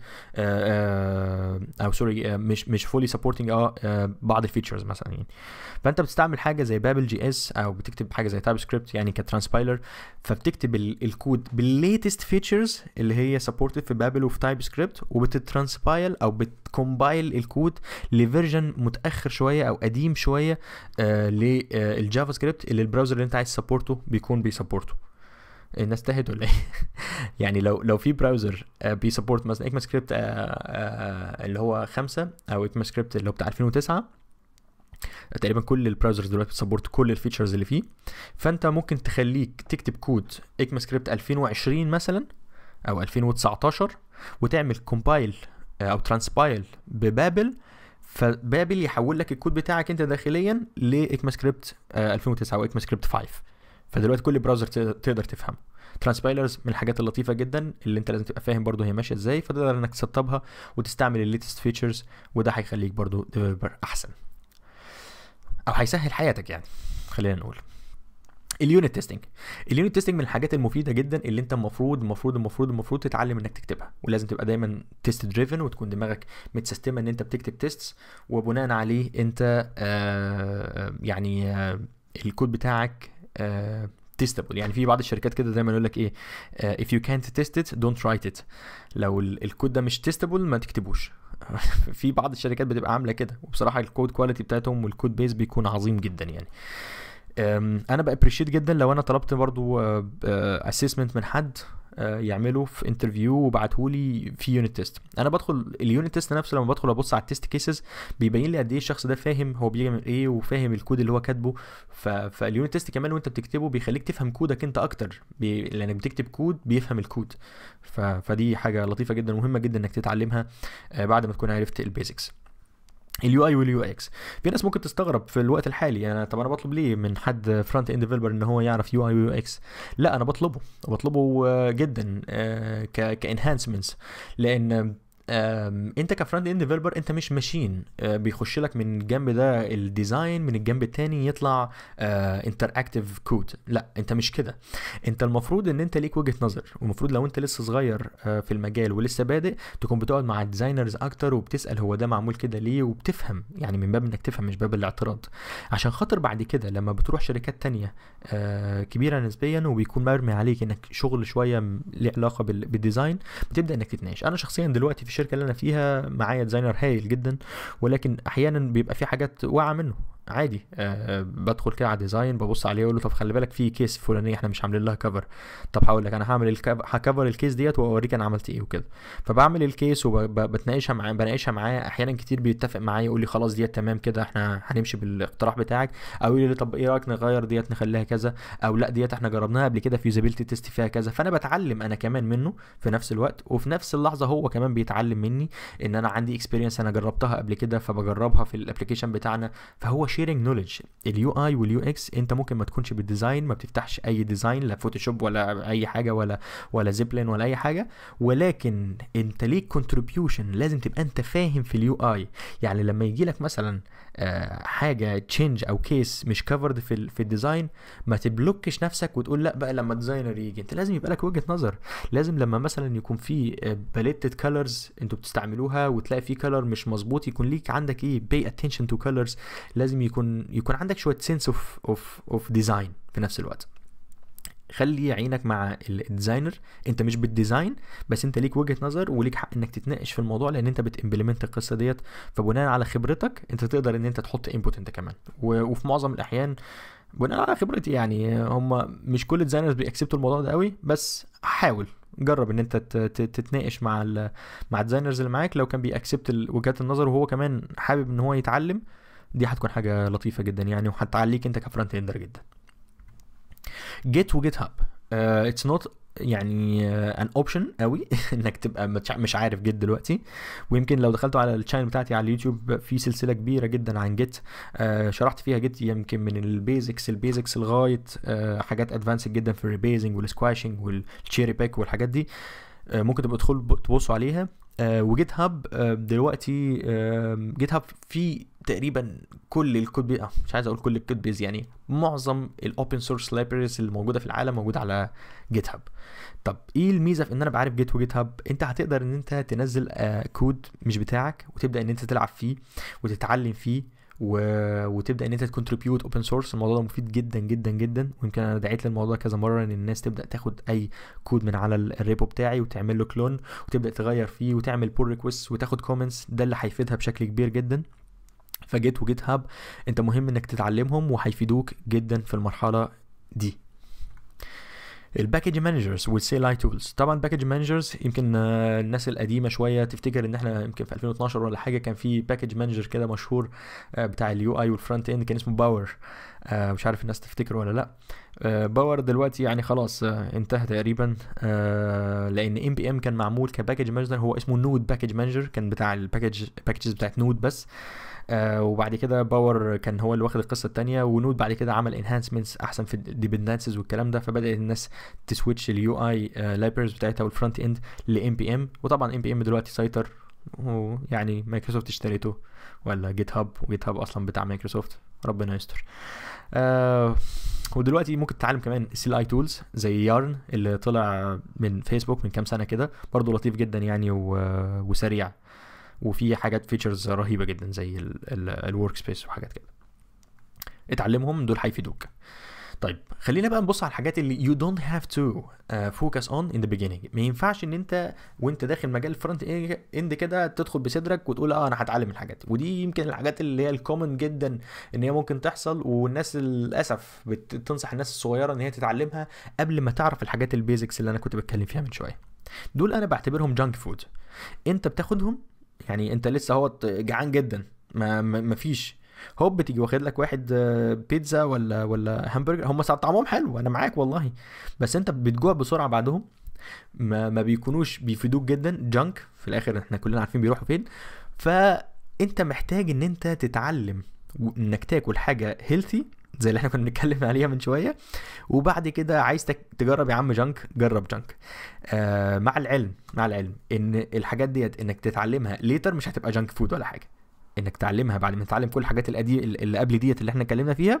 او سوري مش مش فولي سبورتنج اه آه، بعض الفيتشرز مثلا يعني فانت بتستعمل حاجه زي بابل جي اس او بتكتب حاجه زي تايب سكريبت يعني كترانسبايلر فبتكتب ال- الكود بالليتست فيتشرز اللي هي سبورتد في بابل وفي تايب سكريبت وبتترانسبايل او بتكومبايل الكود لفيرجن متاخر شويه او قديم شويه آه للجافا سكريبت اللي البراوزر اللي انت عايز تسبورته بيكون بيسبورته الناس تهت ولا ايه يعني لو لو في براوزر آه، بيسبورت مثلا اكما سكريبت اللي هو خمسة او اكما سكريبت اللي هو بتاع 2009 تقريبا كل البراوزرز دلوقتي بتسبورت كل الفيتشرز اللي فيه فانت ممكن تخليك تكتب كود اكما سكريبت 2020 مثلا او 2019 وتعمل كومبايل او ترانسبايل ببابل فبابل يحول لك الكود بتاعك انت داخليا لاكما سكريبت 2009 او اكما سكريبت 5 فدلوقتي كل براوزر تقدر- تقدر تفهمه ترانسبايلرز من الحاجات اللطيفه جدا اللي انت لازم تبقى فاهم برضو هي ماشيه ازاي فتقدر انك تسطبها وتستعمل الليتست فيتشرز وده هيخليك برضو ديفلوبر احسن او هيسهل حياتك يعني خلينا نقول اليونت تيستنج اليونت تيستنج من الحاجات المفيده جدا اللي انت المفروض المفروض المفروض المفروض تتعلم انك تكتبها ولازم تبقى دايما تيست دريفن وتكون دماغك متسيستمه ان انت بتكتب تيست وبناء عليه انت آه يعني آه الكود بتاعك آه تيستبل يعني في بعض الشركات كده دايما يقول لك ايه آه if you can't test it don't write it لو ال- الكود ده مش تيستبل ما تكتبوش في بعض الشركات بتبقى عامله كده وبصراحه الكود كواليتي بتاعتهم والكود بيس بيكون عظيم جدا يعني أم، انا بابريشيت جدا لو انا طلبت برضو اسسمنت من حد آه، يعمله في انترفيو وبعته لي في يونت تيست انا بدخل اليونت تيست نفسه لما بدخل ابص على التيست كيسز بيبين لي قد ايه الشخص ده فاهم هو بيعمل ايه وفاهم الكود اللي هو كاتبه ف... فاليونت تيست كمان وانت بتكتبه بيخليك تفهم كودك انت اكتر بي... لانك بتكتب كود بيفهم الكود ف... فدي حاجه لطيفه جدا ومهمه جدا انك تتعلمها آه، بعد ما تكون عرفت البيزكس اليو اي واليو اكس في ناس ممكن تستغرب في الوقت الحالي يعني طب انا بطلب ليه من حد فرونت اند ديفلوبر ان هو يعرف يو اي ويو اكس لا انا بطلبه بطلبه آه، جدا كانهانسمنتس لان آم، انت كفرونت اند ديفلوبر انت مش ماشين آه، بيخش لك من الجنب ده الديزاين من الجنب التاني يطلع انتر اكتيف كود لا انت مش كده انت المفروض ان انت ليك وجهة نظر والمفروض لو انت لسه صغير آه، في المجال ولسه بادئ تكون بتقعد مع الديزاينرز اكتر وبتسال هو ده معمول كده ليه وبتفهم يعني من باب انك تفهم مش باب الاعتراض عشان خاطر بعد كده لما بتروح شركات تانية آه، كبيره نسبيا وبيكون مرمي عليك انك شغل شويه م- ليه علاقه بال- بالديزاين بتبدا انك تتناقش انا شخصيا دلوقتي في الشركه اللي انا فيها معايا ديزاينر هايل جدا ولكن احيانا بيبقى في حاجات واقعه منه عادي أه بدخل كده على ديزاين ببص عليه اقول له طب خلي بالك في كيس فلانيه احنا مش عاملين لها كفر طب هقول لك انا هعمل الكف... هكفر الكيس ديت واوريك انا عملت ايه وكده فبعمل الكيس وبتناقشها معاه بناقشها معاه احيانا كتير بيتفق معايا يقول لي خلاص ديت تمام كده احنا هنمشي بالاقتراح بتاعك او يقول لي طب ايه رايك نغير ديت نخليها كذا او لا ديت احنا جربناها قبل كده فيوزابيلتي تيست فيها كذا فانا بتعلم انا كمان منه في نفس الوقت وفي نفس اللحظه هو كمان بيتعلم مني ان انا عندي اكسبيرينس انا جربتها قبل كده فبجربها في الابلكيشن بتاعنا فهو شيرنج نولج اليو اي واليو اكس انت ممكن ما تكونش بالديزاين ما بتفتحش اي ديزاين لا فوتوشوب ولا اي حاجه ولا ولا زيبلين ولا اي حاجه ولكن انت ليك كونتريبيوشن لازم تبقى انت فاهم في اليو اي يعني لما يجي لك مثلا آه، حاجه تشينج او كيس مش كفرد في ال- في الديزاين ما تبلوكش نفسك وتقول لا بقى لما الديزاينر يجي انت لازم يبقى لك وجهه نظر لازم لما مثلا يكون في باليتد كولرز انتوا بتستعملوها وتلاقي في كولر مش مظبوط يكون ليك عندك ايه باي اتنشن تو كولرز لازم يكون يكون عندك شويه سنس اوف اوف اوف ديزاين في نفس الوقت خلي عينك مع الديزاينر انت مش بالديزاين بس انت ليك وجهه نظر وليك حق انك تتناقش في الموضوع لان انت بتمبلمنت القصه ديت فبناء على خبرتك انت تقدر ان انت تحط انبوت انت كمان و- وفي معظم الاحيان بناء على خبرتي يعني هم مش كل الديزاينرز بيأكسبتوا الموضوع ده قوي بس حاول جرب ان انت ت- ت- تتناقش مع ال مع الديزاينرز اللي معاك لو كان بيأكسبت ال- وجهات النظر وهو كمان حابب ان هو يتعلم دي هتكون حاجه لطيفه جدا يعني وهتعليك انت كفرونت اندر جدا جيت وجيت هاب اتس نوت يعني ان اوبشن قوي انك تبقى مش- مش عارف جيت دلوقتي ويمكن لو دخلتوا على الشانل بتاعتي على اليوتيوب في سلسله كبيره جدا عن جيت آه شرحت فيها جيت يمكن من البيزكس البيزكس لغايه آه حاجات ادفانسد جدا في الريبيزنج والسكواشنج والتشيري بيك والحاجات دي آه ممكن تبقوا تدخلوا ب- تبصوا عليها آه وجيت هاب آه دلوقتي آه جيت هاب فيه تقريبا كل الكود بي... آه مش عايز اقول كل الكود بيز يعني معظم الاوبن سورس لايبريز اللي موجوده في العالم موجوده على جيت هاب طب ايه الميزه في ان انا بعرف جيت وجيت هاب انت هتقدر ان انت تنزل آه كود مش بتاعك وتبدا ان انت تلعب فيه وتتعلم فيه و... وتبدا ان انت تكونتريبيوت اوبن سورس الموضوع ده مفيد جدا جدا جدا ويمكن انا دعيت للموضوع ده كذا مره ان الناس تبدا تاخد اي كود من على ال- الريبو بتاعي وتعمل له كلون وتبدا تغير فيه وتعمل بول ريكوست وتاخد كومنتس ده اللي هيفيدها بشكل كبير جدا فجيت وجيت هاب انت مهم انك تتعلمهم وهيفيدوك جدا في المرحله دي الباكج مانجرز والسي اي تولز طبعا باكج مانجرز يمكن آه، الناس القديمه شويه تفتكر ان احنا يمكن في 2012 ولا حاجه كان في باكج مانجر كده مشهور آه، بتاع اليو اي والفرونت اند كان اسمه باور آه، مش عارف الناس تفتكره ولا لا آه، باور دلوقتي يعني خلاص آه، انتهى تقريبا آه، لان ام بي ام كان معمول كباكج مانجر هو اسمه نود باكج مانجر كان بتاع الباكج باكجز بتاعت نود بس آه وبعد كده باور كان هو اللي واخد القصه التانية ونود بعد كده عمل انهانسمنتس احسن في الديبندنسز والكلام ده فبدات الناس تسويتش اليو اي لايبرز بتاعتها والفرونت اند لام بي ام وطبعا ام بي ام دلوقتي سيطر ويعني مايكروسوفت اشتريته ولا جيت هاب وجيت هاب اصلا بتاع مايكروسوفت ربنا يستر آه ودلوقتي ممكن تتعلم كمان السي اي تولز زي يارن اللي طلع من فيسبوك من كام سنه كده برضه لطيف جدا يعني و... وسريع وفي حاجات فيتشرز رهيبه جدا زي الورك سبيس وحاجات كده اتعلمهم دول هيفيدوك طيب خلينا بقى نبص على الحاجات اللي you don't have to uh, focus on in the beginning ما ينفعش ان انت وانت داخل مجال الفرونت اند كده تدخل بصدرك وتقول اه انا هتعلم الحاجات ودي يمكن الحاجات اللي هي الكومن جدا ان هي ممكن تحصل والناس للاسف بتنصح الناس الصغيره ان هي تتعلمها قبل ما تعرف الحاجات البيزكس اللي انا كنت بتكلم فيها من شويه دول انا بعتبرهم جانك فود انت بتاخدهم يعني انت لسه هو جعان جدا ما ما ما فيش هوب تيجي واخد لك واحد آه، بيتزا ولا ولا همبرجر هم ساعات طعمهم حلو انا معاك والله بس انت بتجوع بسرعه بعدهم ما ما بيكونوش بيفيدوك جدا جانك في الاخر احنا كلنا عارفين بيروحوا فين فانت محتاج ان انت تتعلم انك تاكل حاجه هيلثي زي اللي احنا كنا بنتكلم عليها من شويه وبعد كده عايز تك- تجرب يا عم جانك جرب جانك آه مع العلم مع العلم ان الحاجات ديت انك تتعلمها ليتر مش هتبقى جانك فود ولا حاجه انك تعلمها بعد ما تتعلم كل الحاجات القديمه اللي قبل ديت اللي احنا اتكلمنا فيها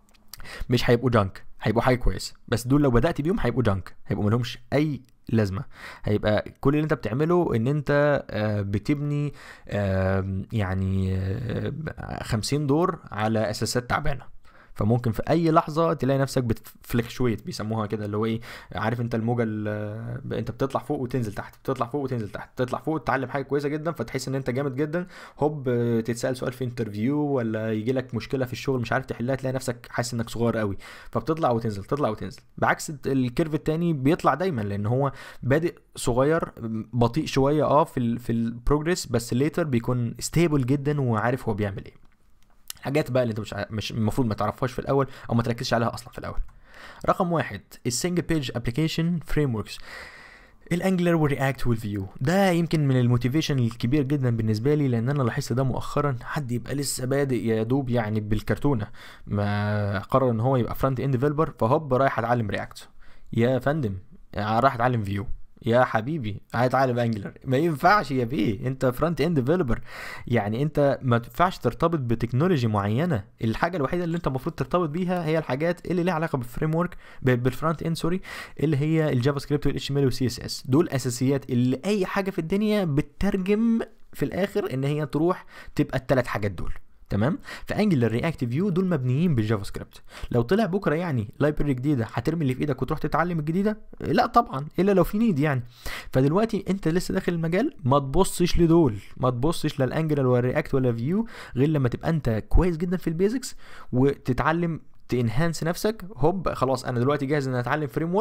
مش هيبقوا جانك هيبقوا حاجه كويسه بس دول لو بدات بيهم هيبقوا جانك هيبقوا ملهمش اي لازمه هيبقى كل اللي انت بتعمله ان انت آه، بتبني آم، يعني آه، 50 دور على اساسات تعبانه فممكن في اي لحظه تلاقي نفسك بتفلكشويت بيسموها كده اللي هو ايه عارف انت الموجه ال- انت بتطلع فوق وتنزل تحت بتطلع فوق وتنزل تحت تطلع فوق تتعلم حاجه كويسه جدا فتحس ان انت جامد جدا هوب آه، تتسال سؤال في انترفيو ولا يجي لك مشكله في الشغل مش عارف تحلها تلاقي نفسك حاسس انك صغير قوي فبتطلع وتنزل تطلع وتنزل بعكس الكيرف التاني بيطلع دايما لان هو بادئ صغير بطيء شويه اه في ال في البروجريس بس ليتر بيكون ستيبل جدا وعارف هو بيعمل ايه الحاجات بقى اللي انت مش ع- مش المفروض ما تعرفهاش في الاول او ما تركزش عليها اصلا في الاول رقم واحد السنجل بيج ابلكيشن فريم وركس الانجلر والرياكت والفيو ده يمكن من الموتيفيشن الكبير جدا بالنسبه لي لان انا لاحظت ده مؤخرا حد يبقى لسه بادئ يا دوب يعني بالكرتونه ما قرر ان هو يبقى فرونت اند ديفلوبر فهوب رايح اتعلم رياكت يا فندم رايح اتعلم فيو يا حبيبي هتعلم انجلر ما ينفعش يا بيه انت فرونت اند ديفلوبر يعني انت ما تنفعش ترتبط بتكنولوجي معينه الحاجه الوحيده اللي انت المفروض ترتبط بيها هي الحاجات اللي ليها علاقه بالفريم ورك بالفرونت اند سوري اللي هي الجافا سكريبت والاتش ام ال والسي اس اس دول اساسيات اللي اي حاجه في الدنيا بتترجم في الاخر ان هي تروح تبقى الثلاث حاجات دول تمام فانجلر رياكت فيو دول مبنيين بالجافا سكريبت لو طلع بكره يعني لايبرري جديده هترمي اللي في ايدك وتروح تتعلم الجديده لا طبعا الا لو في نيد يعني فدلوقتي انت لسه داخل المجال ما تبصش لدول ما تبصش لا الانجلر ولا الرياكت ولا فيو غير لما تبقى انت كويس جدا في البيزكس وتتعلم تنهانس نفسك هوب خلاص انا دلوقتي جاهز ان اتعلم فريم ورك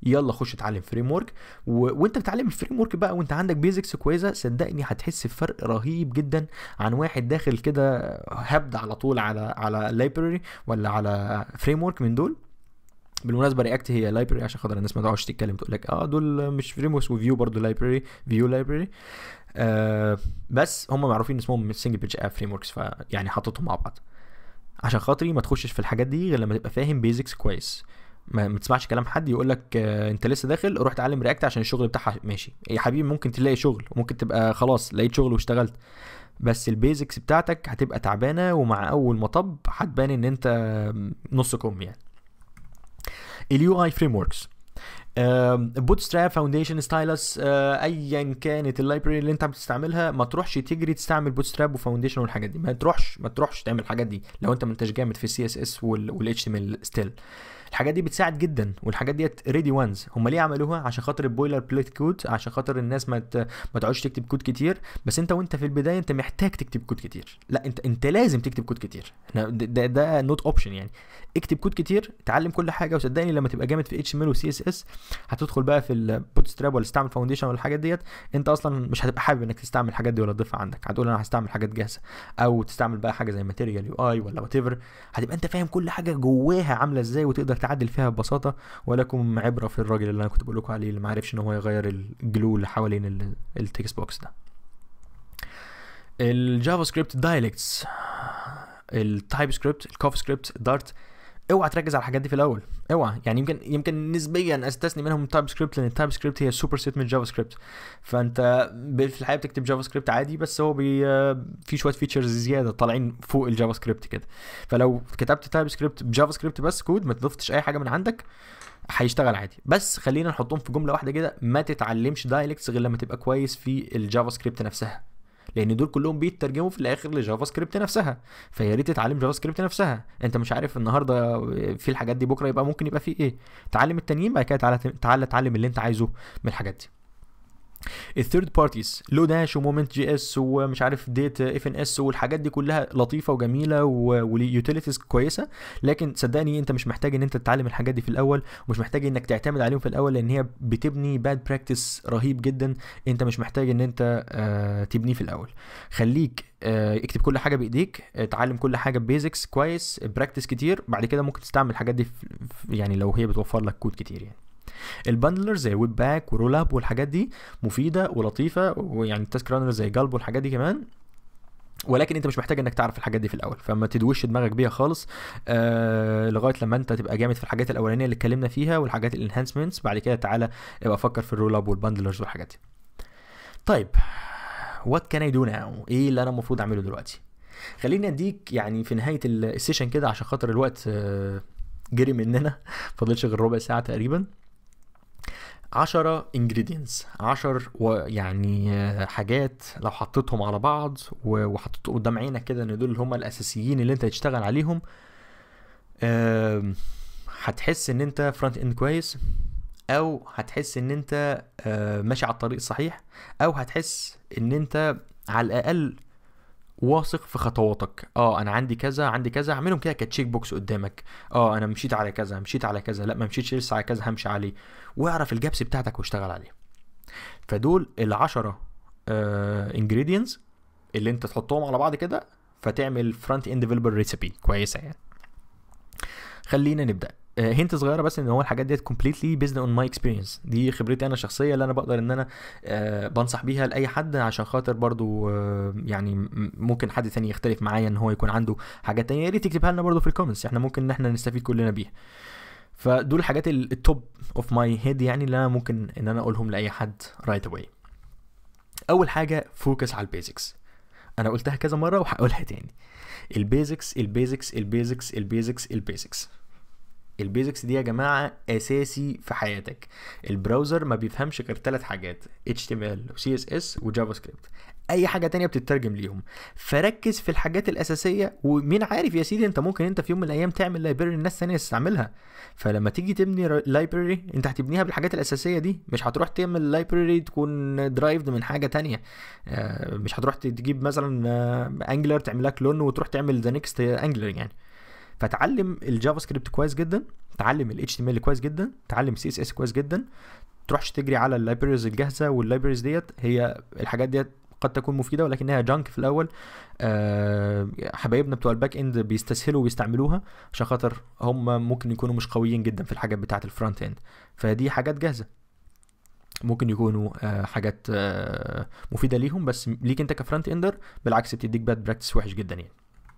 يلا خش اتعلم فريم ورك و... وانت بتتعلم الفريم ورك بقى وانت عندك بيزكس كويسه صدقني هتحس بفرق رهيب جدا عن واحد داخل كده هبد على طول على على لايبرري ولا على فريم ورك من دول بالمناسبه رياكت هي لايبرري عشان خاطر الناس ما تقعدش تتكلم تقول لك اه دول مش فريم ورك وفيو برضه لايبرري فيو لايبرري آه بس هم معروفين اسمهم سنجل بيج اب فريم وركس فيعني حطيتهم مع بعض عشان خاطري ما تخشش في الحاجات دي غير لما تبقى فاهم بيزكس كويس ما, ما تسمعش كلام حد يقول لك آه انت لسه داخل روح اتعلم رياكت عشان الشغل بتاعها ماشي يا حبيبي ممكن تلاقي شغل وممكن تبقى خلاص لقيت شغل واشتغلت بس البيزكس بتاعتك هتبقى تعبانه ومع اول مطب هتبان ان انت نص كم يعني اليو اي فريم وركس بوت ستراب فاونديشن ستايلس ايا كانت اللايبرري اللي انت بتستعملها ما تروحش تجري تستعمل بوت ستراب وفاونديشن والحاجات دي ما تروحش ما تروحش تعمل الحاجات دي لو انت ما انتش جامد في السي اس اس والاتش تي ام ال ستيل الحاجات دي بتساعد جدا والحاجات ديت ريدي وانز هم ليه عملوها عشان خاطر البويلر بليت كود عشان خاطر الناس ما ت... ما تقعدش تكتب كود كتير بس انت وانت في البدايه انت محتاج تكتب كود كتير لا انت انت لازم تكتب كود كتير احنا ده ده نوت اوبشن يعني اكتب كود كتير اتعلم كل حاجه وصدقني لما تبقى جامد في اتش ام ال وسي اس اس هتدخل بقى في البوت ستراب ولا تستعمل فاونديشن ولا الحاجات ديت انت اصلا مش هتبقى حابب انك تستعمل الحاجات دي ولا تضيفها عندك هتقول انا هستعمل حاجات جاهزه او تستعمل بقى حاجه زي ماتيريال يو اي ولا وات ايفر هتبقى انت فاهم كل حاجه جواها عامله ازاي وتقدر تعدل فيها ببساطه ولكم عبره في الراجل اللي انا كنت بقول لكم عليه اللي ما عرفش ان هو يغير الجلو اللي حوالين التكست بوكس ده الجافا سكريبت دايلكتس التايب سكريبت الكوف سكريبت دارت اوعى تركز على الحاجات دي في الاول اوعى يعني يمكن يمكن نسبيا استثني منهم التايب سكريبت لان التايب سكريبت هي سوبر سيت من جافا سكريبت فانت في الحقيقه بتكتب جافا سكريبت عادي بس هو بي في شويه فيتشرز زياده طالعين فوق الجافا سكريبت كده فلو كتبت تايب سكريبت بجافا سكريبت بس كود ما تضفتش اي حاجه من عندك هيشتغل عادي بس خلينا نحطهم في جمله واحده كده ما تتعلمش دايلكتس غير لما تبقى كويس في الجافا سكريبت نفسها لان دول كلهم بيترجموا في الاخر لجافا سكريبت نفسها فيا ريت تتعلم جافا سكريبت نفسها انت مش عارف النهارده في الحاجات دي بكره يبقى ممكن يبقى في ايه تعلم التانيين بعد كده تعالى تعالى اتعلم اللي انت عايزه من الحاجات دي الثيرد بارتيز لو داش ومومنت جي اس ومش عارف ديت اف ان اس والحاجات دي كلها لطيفه وجميله وليوتيليتيز كويسه لكن صدقني انت مش محتاج ان انت تتعلم الحاجات دي في الاول ومش محتاج انك تعتمد عليهم في الاول لان هي بتبني باد براكتس رهيب جدا انت مش محتاج ان انت آه تبنيه في الاول خليك آه اكتب كل حاجه بايديك اتعلم كل حاجه بيزكس كويس براكتس كتير بعد كده ممكن تستعمل الحاجات دي يعني لو هي بتوفر لك كود كتير يعني البندلر زي ويب باك ورول اب والحاجات دي مفيده ولطيفه ويعني التاسك رانر زي جالب والحاجات دي كمان ولكن انت مش محتاج انك تعرف الحاجات دي في الاول فما تدوش دماغك بيها خالص آه لغايه لما انت تبقى جامد في الحاجات الاولانيه اللي اتكلمنا فيها والحاجات الانهانسمنتس بعد كده تعالى ابقى فكر في الرول اب والبندلرز والحاجات دي طيب وات كان اي دو ناو ايه اللي انا المفروض اعمله دلوقتي خليني اديك يعني في نهايه السيشن كده عشان خاطر الوقت آه جري مننا فاضلش غير ربع ساعه تقريبا 10 ingredients 10 ويعني حاجات لو حطيتهم على بعض وحطيتهم قدام عينك كده ان دول هم الاساسيين اللي انت هتشتغل عليهم هتحس ان انت فرونت اند كويس او هتحس ان انت ماشي على الطريق الصحيح او هتحس ان انت على الاقل واثق في خطواتك اه انا عندي كذا عندي كذا اعملهم كده كتشيك بوكس قدامك اه انا مشيت على كذا مشيت على كذا لا ما مشيتش لسه على كذا همشي عليه واعرف الجابس بتاعتك واشتغل عليه فدول العشرة آه ingredients اللي انت تحطهم على بعض كده فتعمل فرونت اند ديفلوبر ريسيبي كويسه يعني خلينا نبدا هنت صغيره بس ان هو الحاجات ديت كومبليتلي بيزد اون ماي اكسبيرينس دي خبرتي انا الشخصيه اللي انا بقدر ان انا آه بنصح بيها لاي حد عشان خاطر برضو آه يعني ممكن حد تاني يختلف معايا ان هو يكون عنده حاجات تانية يا ريت تكتبها لنا برضو في الكومنتس احنا ممكن ان احنا نستفيد كلنا بيها فدول الحاجات التوب اوف ماي هيد يعني اللي انا ممكن ان انا اقولهم لاي حد رايت right اواي اول حاجه فوكس على البيزكس انا قلتها كذا مره وهقولها تاني البيزكس البيزكس البيزكس البيزكس البيزكس البيزكس دي يا جماعه اساسي في حياتك البراوزر ما بيفهمش غير ثلاث حاجات HTML و CSS وجافا سكريبت اي حاجه تانية بتترجم ليهم فركز في الحاجات الاساسيه ومين عارف يا سيدي انت ممكن انت في يوم من الايام تعمل لايبرري الناس ثانيه تستعملها فلما تيجي تبني لايبرري انت هتبنيها بالحاجات الاساسيه دي مش هتروح تعمل لايبرري تكون درايفد من حاجه تانية مش هتروح تجيب مثلا انجلر تعمل لها كلون وتروح تعمل ذا نيكست انجلر يعني فتعلم الجافا سكريبت كويس جدا تعلم ال HTML كويس جدا تعلم سي اس اس كويس جدا تروحش تجري على اللايبريز الجاهزه واللايبريز ديت هي الحاجات ديت قد تكون مفيده ولكنها جانك في الاول أه حبايبنا بتوع الباك اند بيستسهلوا ويستعملوها عشان خاطر هم ممكن يكونوا مش قويين جدا في الحاجات بتاعه الفرونت اند فدي حاجات جاهزه ممكن يكونوا آه حاجات آه مفيده ليهم بس ليك انت كفرونت اندر بالعكس بتديك باد براكتس وحش جدا يعني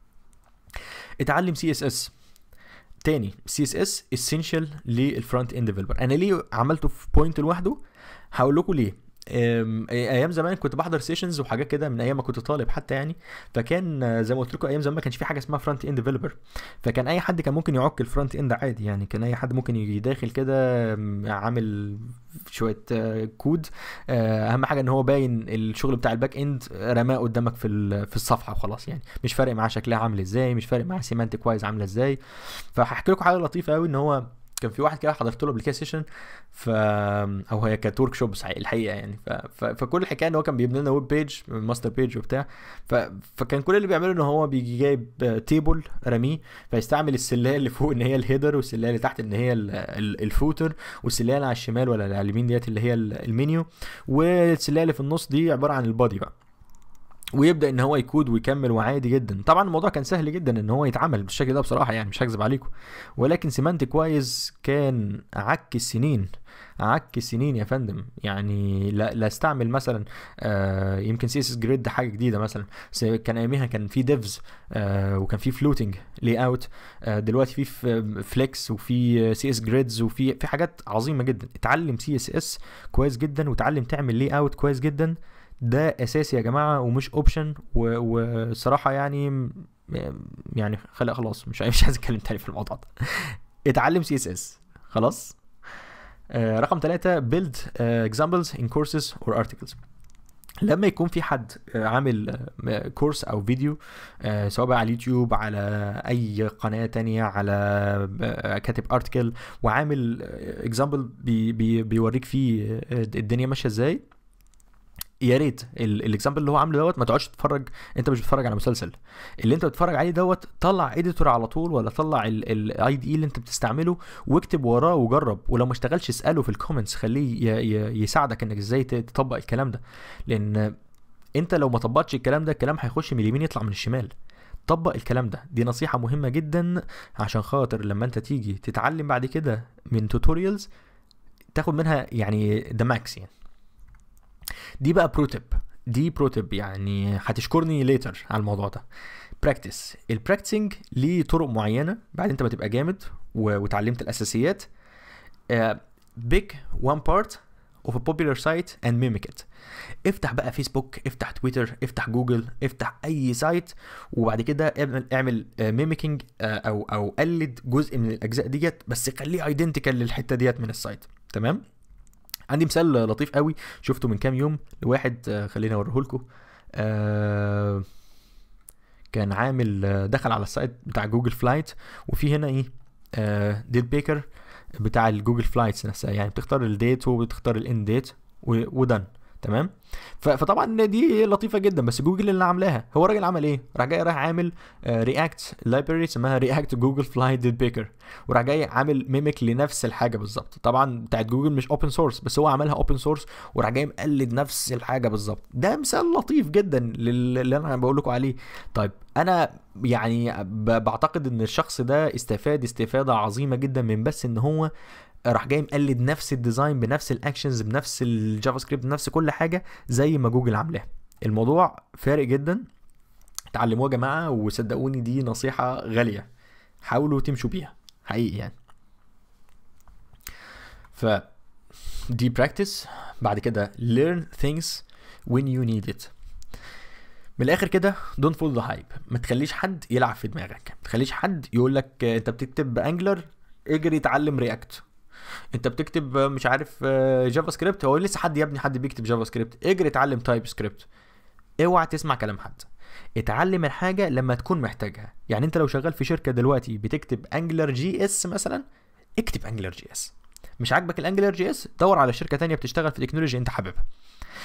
اتعلم سي اس اس تاني سي اس اس اسينشال للفرونت اند ديفلوبر انا ليه عملته في بوينت لوحده هقول لكم ليه ايام زمان كنت بحضر سيشنز وحاجات كده من ايام ما كنت طالب حتى يعني فكان زي ما قلت لكم ايام زمان ما كانش في حاجه اسمها فرونت اند ديفلوبر فكان اي حد كان ممكن يعك الفرونت اند عادي يعني كان اي حد ممكن يجي داخل كده عامل شويه كود اهم حاجه ان هو باين الشغل بتاع الباك اند رماه قدامك في في الصفحه وخلاص يعني مش فارق معاه شكلها عامل ازاي مش فارق معاه سيمانتك وايز عامله ازاي فهحكي لكم حاجه لطيفه قوي ان هو كان في واحد كده حضرت له قبل كده سيشن ف او هي كانت ورك شوب الحقيقه يعني ف... ف... فكل الحكايه ان هو كان بيبني لنا ويب بيج ماستر بيج وبتاع ف... فكان كل اللي بيعمله ان هو بيجي جايب تيبل رميه فيستعمل السلايه اللي فوق ان هي الهيدر والسلايه اللي تحت ان هي الفوتر والسلايه اللي على الشمال ولا على اليمين ديت اللي هي المنيو والسلايه اللي في النص دي عباره عن البادي بقى ويبدا ان هو يكود ويكمل وعادي جدا طبعا الموضوع كان سهل جدا ان هو يتعمل بالشكل ده بصراحه يعني مش هكذب عليكم ولكن سيمانتك وايز كان عك السنين عك السنين يا فندم يعني لا, لا استعمل مثلا آه يمكن سي اس جريد حاجه جديده مثلا كان اياميها كان في ديفز آه وكان في فلوتنج لي اوت آه دلوقتي في فليكس وفي سي اس جريدز وفي في حاجات عظيمه جدا اتعلم سي اس اس كويس جدا وتعلم تعمل لي اوت كويس جدا ده اساسي يا جماعه ومش اوبشن وصراحه يعني يعني خلق خلاص مش مش عايز اتكلم تاني في الموضوع ده اتعلم سي اس اس خلاص آه رقم ثلاثة build uh, examples in courses or articles لما يكون في حد عامل كورس او فيديو سواء بقى على اليوتيوب على اي قناه تانية على كاتب ارتكل وعامل اكزامبل بي بي بيوريك فيه الدنيا ماشيه ازاي يا ريت الاكزامبل اللي هو عامله دوت ما تقعدش تتفرج انت مش بتتفرج على مسلسل اللي انت بتتفرج عليه دوت طلع اديتور على طول ولا طلع الاي دي اللي انت بتستعمله واكتب وراه وجرب ولو ما اشتغلش اساله في الكومنتس خليه يساعدك انك ازاي تطبق الكلام ده لان انت لو ما طبقتش الكلام ده الكلام هيخش من اليمين يطلع من الشمال طبق الكلام ده دي نصيحه مهمه جدا عشان خاطر لما انت تيجي تتعلم بعد كده من توتوريالز تاخد منها يعني ذا ماكس يعني دي بقى برو تيب دي برو تيب يعني هتشكرني ليتر على الموضوع ده براكتس البراكتسنج ليه طرق معينه بعد انت ما تبقى جامد وتعلمت الاساسيات بيك وان بارت of a popular site and mimic it افتح بقى فيسبوك افتح تويتر افتح جوجل افتح اي سايت وبعد كده اعمل اعمل ميميكينج او او قلد جزء من الاجزاء ديت بس خليه ايدنتيكال للحته ديت من السايت تمام عندي مثال لطيف قوي شفته من كام يوم لواحد خليني اوريه لكم آه كان عامل دخل على السايت بتاع جوجل فلايت وفي هنا ايه آه ديت بيكر بتاع الجوجل فلايتس نفسها يعني بتختار الديت وبتختار الاند ديت ودن تمام فطبعا دي لطيفه جدا بس جوجل اللي عاملاها هو الراجل عمل ايه راح جاي راح عامل رياكت لايبرري اسمها رياكت جوجل فلاي ديد بيكر وراح جاي عامل ميميك لنفس الحاجه بالظبط طبعا بتاعت جوجل مش اوبن سورس بس هو عملها اوبن سورس وراح جاي مقلد نفس الحاجه بالظبط ده مثال لطيف جدا اللي انا بقول لكم عليه طيب انا يعني بعتقد ان الشخص ده استفاد استفاده عظيمه جدا من بس ان هو راح جاي مقلد نفس الديزاين بنفس الاكشنز بنفس الجافا سكريبت بنفس كل حاجه زي ما جوجل عاملاها الموضوع فارق جدا اتعلموه يا جماعه وصدقوني دي نصيحه غاليه حاولوا تمشوا بيها حقيقي يعني ف دي براكتس بعد كده learn things when you need it من الاخر كده دونت فول ذا هايب ما تخليش حد يلعب في دماغك ما تخليش حد يقول لك انت بتكتب انجلر اجري اتعلم رياكت انت بتكتب مش عارف جافا سكريبت هو لسه حد يا ابني حد بيكتب جافا سكريبت اجري اتعلم تايب سكريبت اوعى تسمع كلام حد اتعلم الحاجه لما تكون محتاجها يعني انت لو شغال في شركه دلوقتي بتكتب انجلر جي اس مثلا اكتب انجلر جي اس مش عاجبك الانجلر جي اس دور على شركه تانية بتشتغل في تكنولوجيا انت حاببها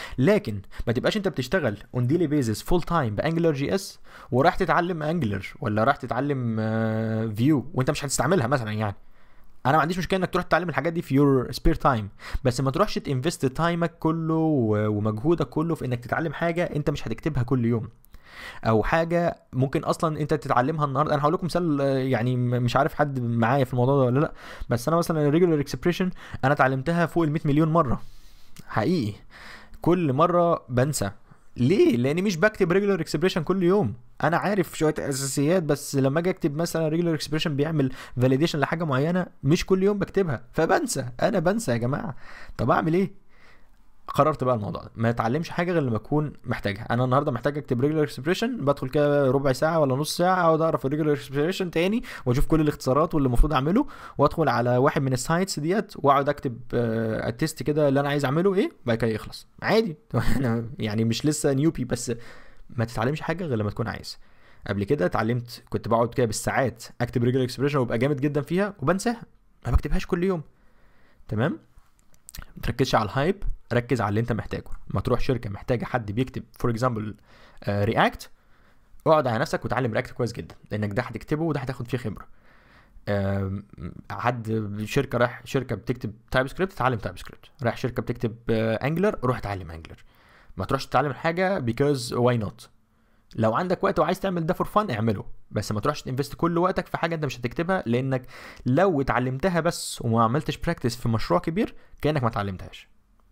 لكن ما تبقاش انت بتشتغل اون ديلي بيزس فول تايم بانجلر جي اس وراح تتعلم انجلر ولا راح تتعلم فيو وانت مش هتستعملها مثلا يعني انا ما عنديش مشكله انك تروح تتعلم الحاجات دي في يور سبير تايم بس ما تروحش تنفست تايمك كله و- ومجهودك كله في انك تتعلم حاجه انت مش هتكتبها كل يوم او حاجه ممكن اصلا انت تتعلمها النهارده انا هقول لكم مثال آه، يعني م- مش عارف حد معايا في الموضوع ده ولا لا بس انا مثلا الريجولار اكسبريشن انا اتعلمتها فوق ال 100 مليون مره حقيقي كل مره بنسى ليه لاني مش بكتب ريجولار اكسبريشن كل يوم انا عارف شويه اساسيات بس لما اجي اكتب مثلا ريجولار اكسبريشن بيعمل فاليديشن لحاجه معينه مش كل يوم بكتبها فبنسى انا بنسى يا جماعه طب اعمل ايه قررت بقى الموضوع ده ما اتعلمش حاجه غير لما اكون محتاجها انا النهارده محتاج اكتب ريجولار اكسبريشن بدخل كده ربع ساعه ولا نص ساعه اقعد اقرا في الريجولار اكسبريشن تاني واشوف كل الاختصارات واللي المفروض اعمله وادخل على واحد من السايتس ديت واقعد اكتب آه، التيست كده اللي انا عايز اعمله ايه بعد كده يخلص عادي انا يعني مش لسه نيوبي بس ما تتعلمش حاجه غير لما تكون عايز قبل كده اتعلمت كنت بقعد كده بالساعات اكتب ريجولار اكسبريشن وابقى جامد جدا فيها وبنساها ما بكتبهاش كل يوم تمام ما تركزش على الهايب ركز على اللي انت محتاجه ما تروح شركه محتاجه حد بيكتب فور اكزامبل رياكت اقعد على نفسك وتعلم رياكت كويس جدا لانك ده هتكتبه وده هتاخد فيه خبره آم، حد شركه رايح شركه بتكتب تايب سكريبت اتعلم تايب سكريبت رايح شركه بتكتب انجلر روح اتعلم انجلر ما تروحش تتعلم حاجه بيكوز واي نوت لو عندك وقت وعايز تعمل ده فور فان اعمله بس ما تروحش تنفست كل وقتك في حاجه انت مش هتكتبها لانك لو اتعلمتها بس وما عملتش براكتس في مشروع كبير كانك ما اتعلمتهاش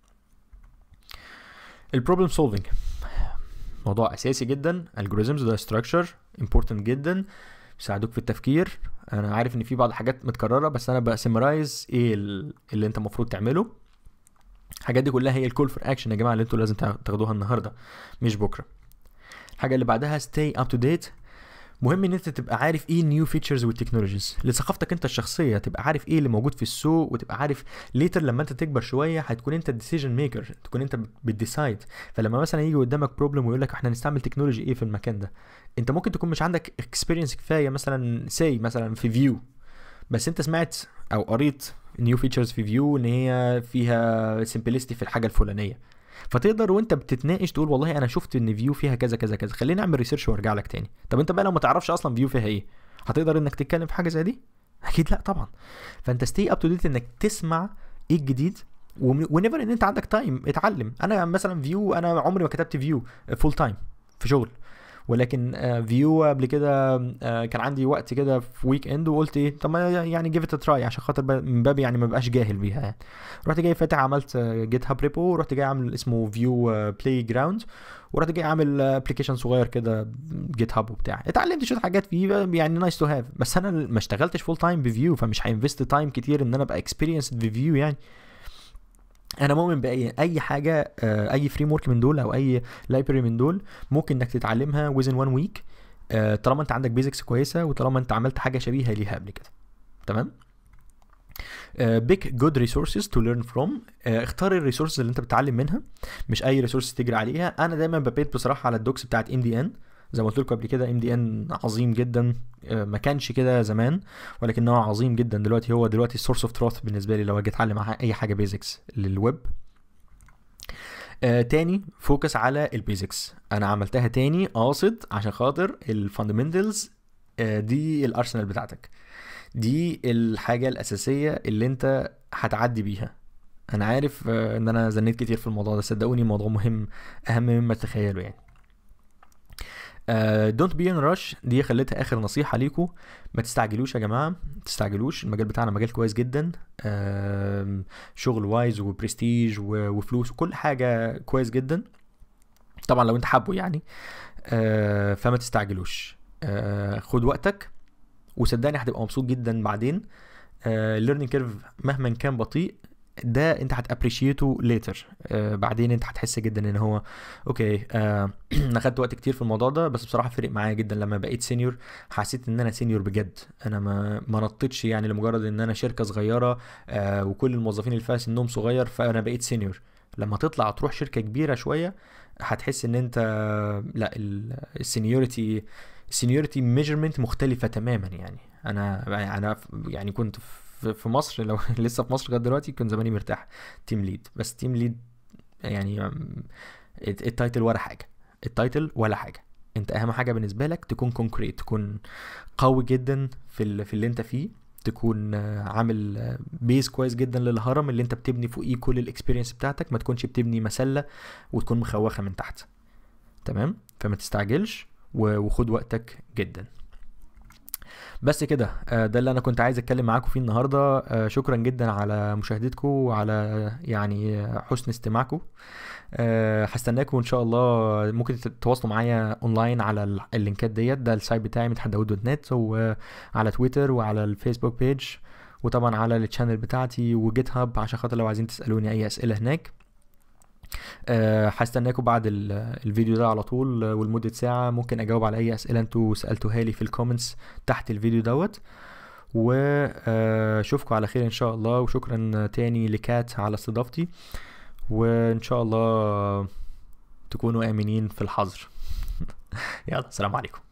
البروبلم سولفينج موضوع اساسي جدا الجوريزمز ده ستراكشر امبورتنت جدا بيساعدوك في التفكير انا عارف ان في بعض الحاجات متكرره بس انا بسمرايز ايه ال- اللي انت المفروض تعمله الحاجات دي كلها هي الكول فور اكشن يا جماعه اللي انتوا لازم تاخ- تاخدوها النهارده مش بكره الحاجه اللي بعدها stay up to date مهم ان انت تبقى عارف ايه النيو فيتشرز والتكنولوجيز لثقافتك انت الشخصيه تبقى عارف ايه اللي موجود في السوق وتبقى عارف ليتر لما انت تكبر شويه هتكون انت الديسيجن ميكر تكون انت بتديسايد فلما مثلا يجي قدامك بروبلم ويقول لك احنا هنستعمل تكنولوجي ايه في المكان ده انت ممكن تكون مش عندك اكسبيرينس كفايه مثلا سي مثلا في فيو بس انت سمعت او قريت نيو فيتشرز في فيو ان هي فيها سمبلستي في الحاجه الفلانيه فتقدر وانت بتتناقش تقول والله انا شفت ان فيو فيها كذا كذا كذا خليني اعمل ريسيرش وارجع لك تاني طب انت بقى لو ما تعرفش اصلا فيو فيها ايه هتقدر انك تتكلم في حاجه زي دي اكيد لا طبعا فانت ستي اب تو ديت انك تسمع ايه الجديد ونيفر ان انت عندك تايم اتعلم انا مثلا فيو انا عمري ما كتبت فيو فول تايم في شغل ولكن فيو قبل كده آه، كان عندي وقت كده في ويك اند وقلت ايه طب ما يعني جيف ات تراي عشان خاطر ب- من باب يعني ما بقاش جاهل بيها يعني رحت جاي فاتح عملت جيت هاب ريبو ورحت جاي عامل اسمه فيو بلاي جراوند ورحت جاي عامل ابلكيشن صغير كده جيت هاب وبتاع اتعلمت شويه حاجات فيه يعني نايس تو هاف بس انا ما اشتغلتش فول تايم بفيو فمش هينفست تايم كتير ان انا ابقى اكسبيرينس بفيو يعني انا مؤمن باي اي حاجه آه، اي فريم ورك من دول او اي لايبرري من دول ممكن انك تتعلمها within one week آه، طالما انت عندك بيزكس كويسه وطالما انت عملت حاجه شبيهه ليها قبل كده تمام بيك جود ريسورسز تو ليرن فروم اختار الريسورسز اللي انت بتتعلم منها مش اي ريسورس تجري عليها انا دايما ببيت بصراحه على الدوكس بتاعت ام دي ان زي ما قلت لكم قبل كده ام دي ان عظيم جدا آه، ما كانش كده زمان ولكنه عظيم جدا دلوقتي هو دلوقتي السورس اوف تروث بالنسبه لي لو اجي اتعلم ع- اي حاجه بيزكس للويب آه تاني فوكس على البيزكس انا عملتها تاني قاصد عشان خاطر الفاندمنتالز آه دي الارسنال بتاعتك دي الحاجه الاساسيه اللي انت هتعدي بيها انا عارف آه ان انا زنيت كتير في الموضوع ده صدقوني موضوع مهم اهم مما تتخيلوا يعني دونت بي ان رش دي خليتها اخر نصيحه ليكم ما تستعجلوش يا جماعه ما تستعجلوش المجال بتاعنا مجال كويس جدا آم، شغل وايز وبرستيج و- وفلوس وكل حاجه كويس جدا طبعا لو انت حابه يعني آه، فما تستعجلوش آه، خد وقتك وصدقني هتبقى مبسوط جدا بعدين الليرنينج كيرف مهما كان بطيء ده انت هتابريشيته ليتر بعدين انت هتحس جدا ان هو اوكي آه، انا خدت وقت كتير في الموضوع ده بس بصراحه فرق معايا جدا لما بقيت سينيور حسيت ان انا سينيور بجد انا ما ما نطيتش يعني لمجرد ان انا شركه صغيره آه، وكل الموظفين اللي فيها سنهم صغير فانا بقيت سينيور لما تطلع تروح شركه كبيره شويه هتحس ان انت لا السينيورتي السينيورتي ميجرمنت مختلفه تماما يعني انا انا يعني كنت في في مصر لو لسه في مصر لغايه دلوقتي كنت زماني مرتاح تيم ليد بس تيم ليد يعني أم، الت- التايتل ولا حاجه التايتل ولا حاجه انت اهم حاجه بالنسبه لك تكون كونكريت تكون قوي جدا في ال- في اللي انت فيه تكون آه، عامل بيز كويس جدا للهرم اللي انت بتبني فوقيه كل الاكسبيرينس بتاعتك ما تكونش بتبني مسله وتكون مخوخه من تحت تمام فما تستعجلش و- وخد وقتك جدا بس كده آه، ده اللي انا كنت عايز اتكلم معاكم فيه النهارده آه، شكرا جدا على مشاهدتكم وعلى يعني آه، حسن استماعكم آه، هستناكم ان شاء الله ممكن تتواصلوا معايا اونلاين على ال- اللينكات ديت ده السايت بتاعي مدحت داوود دوت نت وعلى تويتر وعلى الفيسبوك بيج وطبعا على التشانل بتاعتي وجيت هاب عشان خاطر لو عايزين تسالوني اي اسئله هناك آه، هستناكم بعد ال- الفيديو ده على طول آه، ولمدة ساعة ممكن أجاوب على أي أسئلة أنتوا سألتوها لي في الكومنتس تحت الفيديو دوت وأشوفكم على خير إن شاء الله وشكرا تاني لكات على استضافتي وإن شاء الله تكونوا آمنين في الحظر يلا السلام عليكم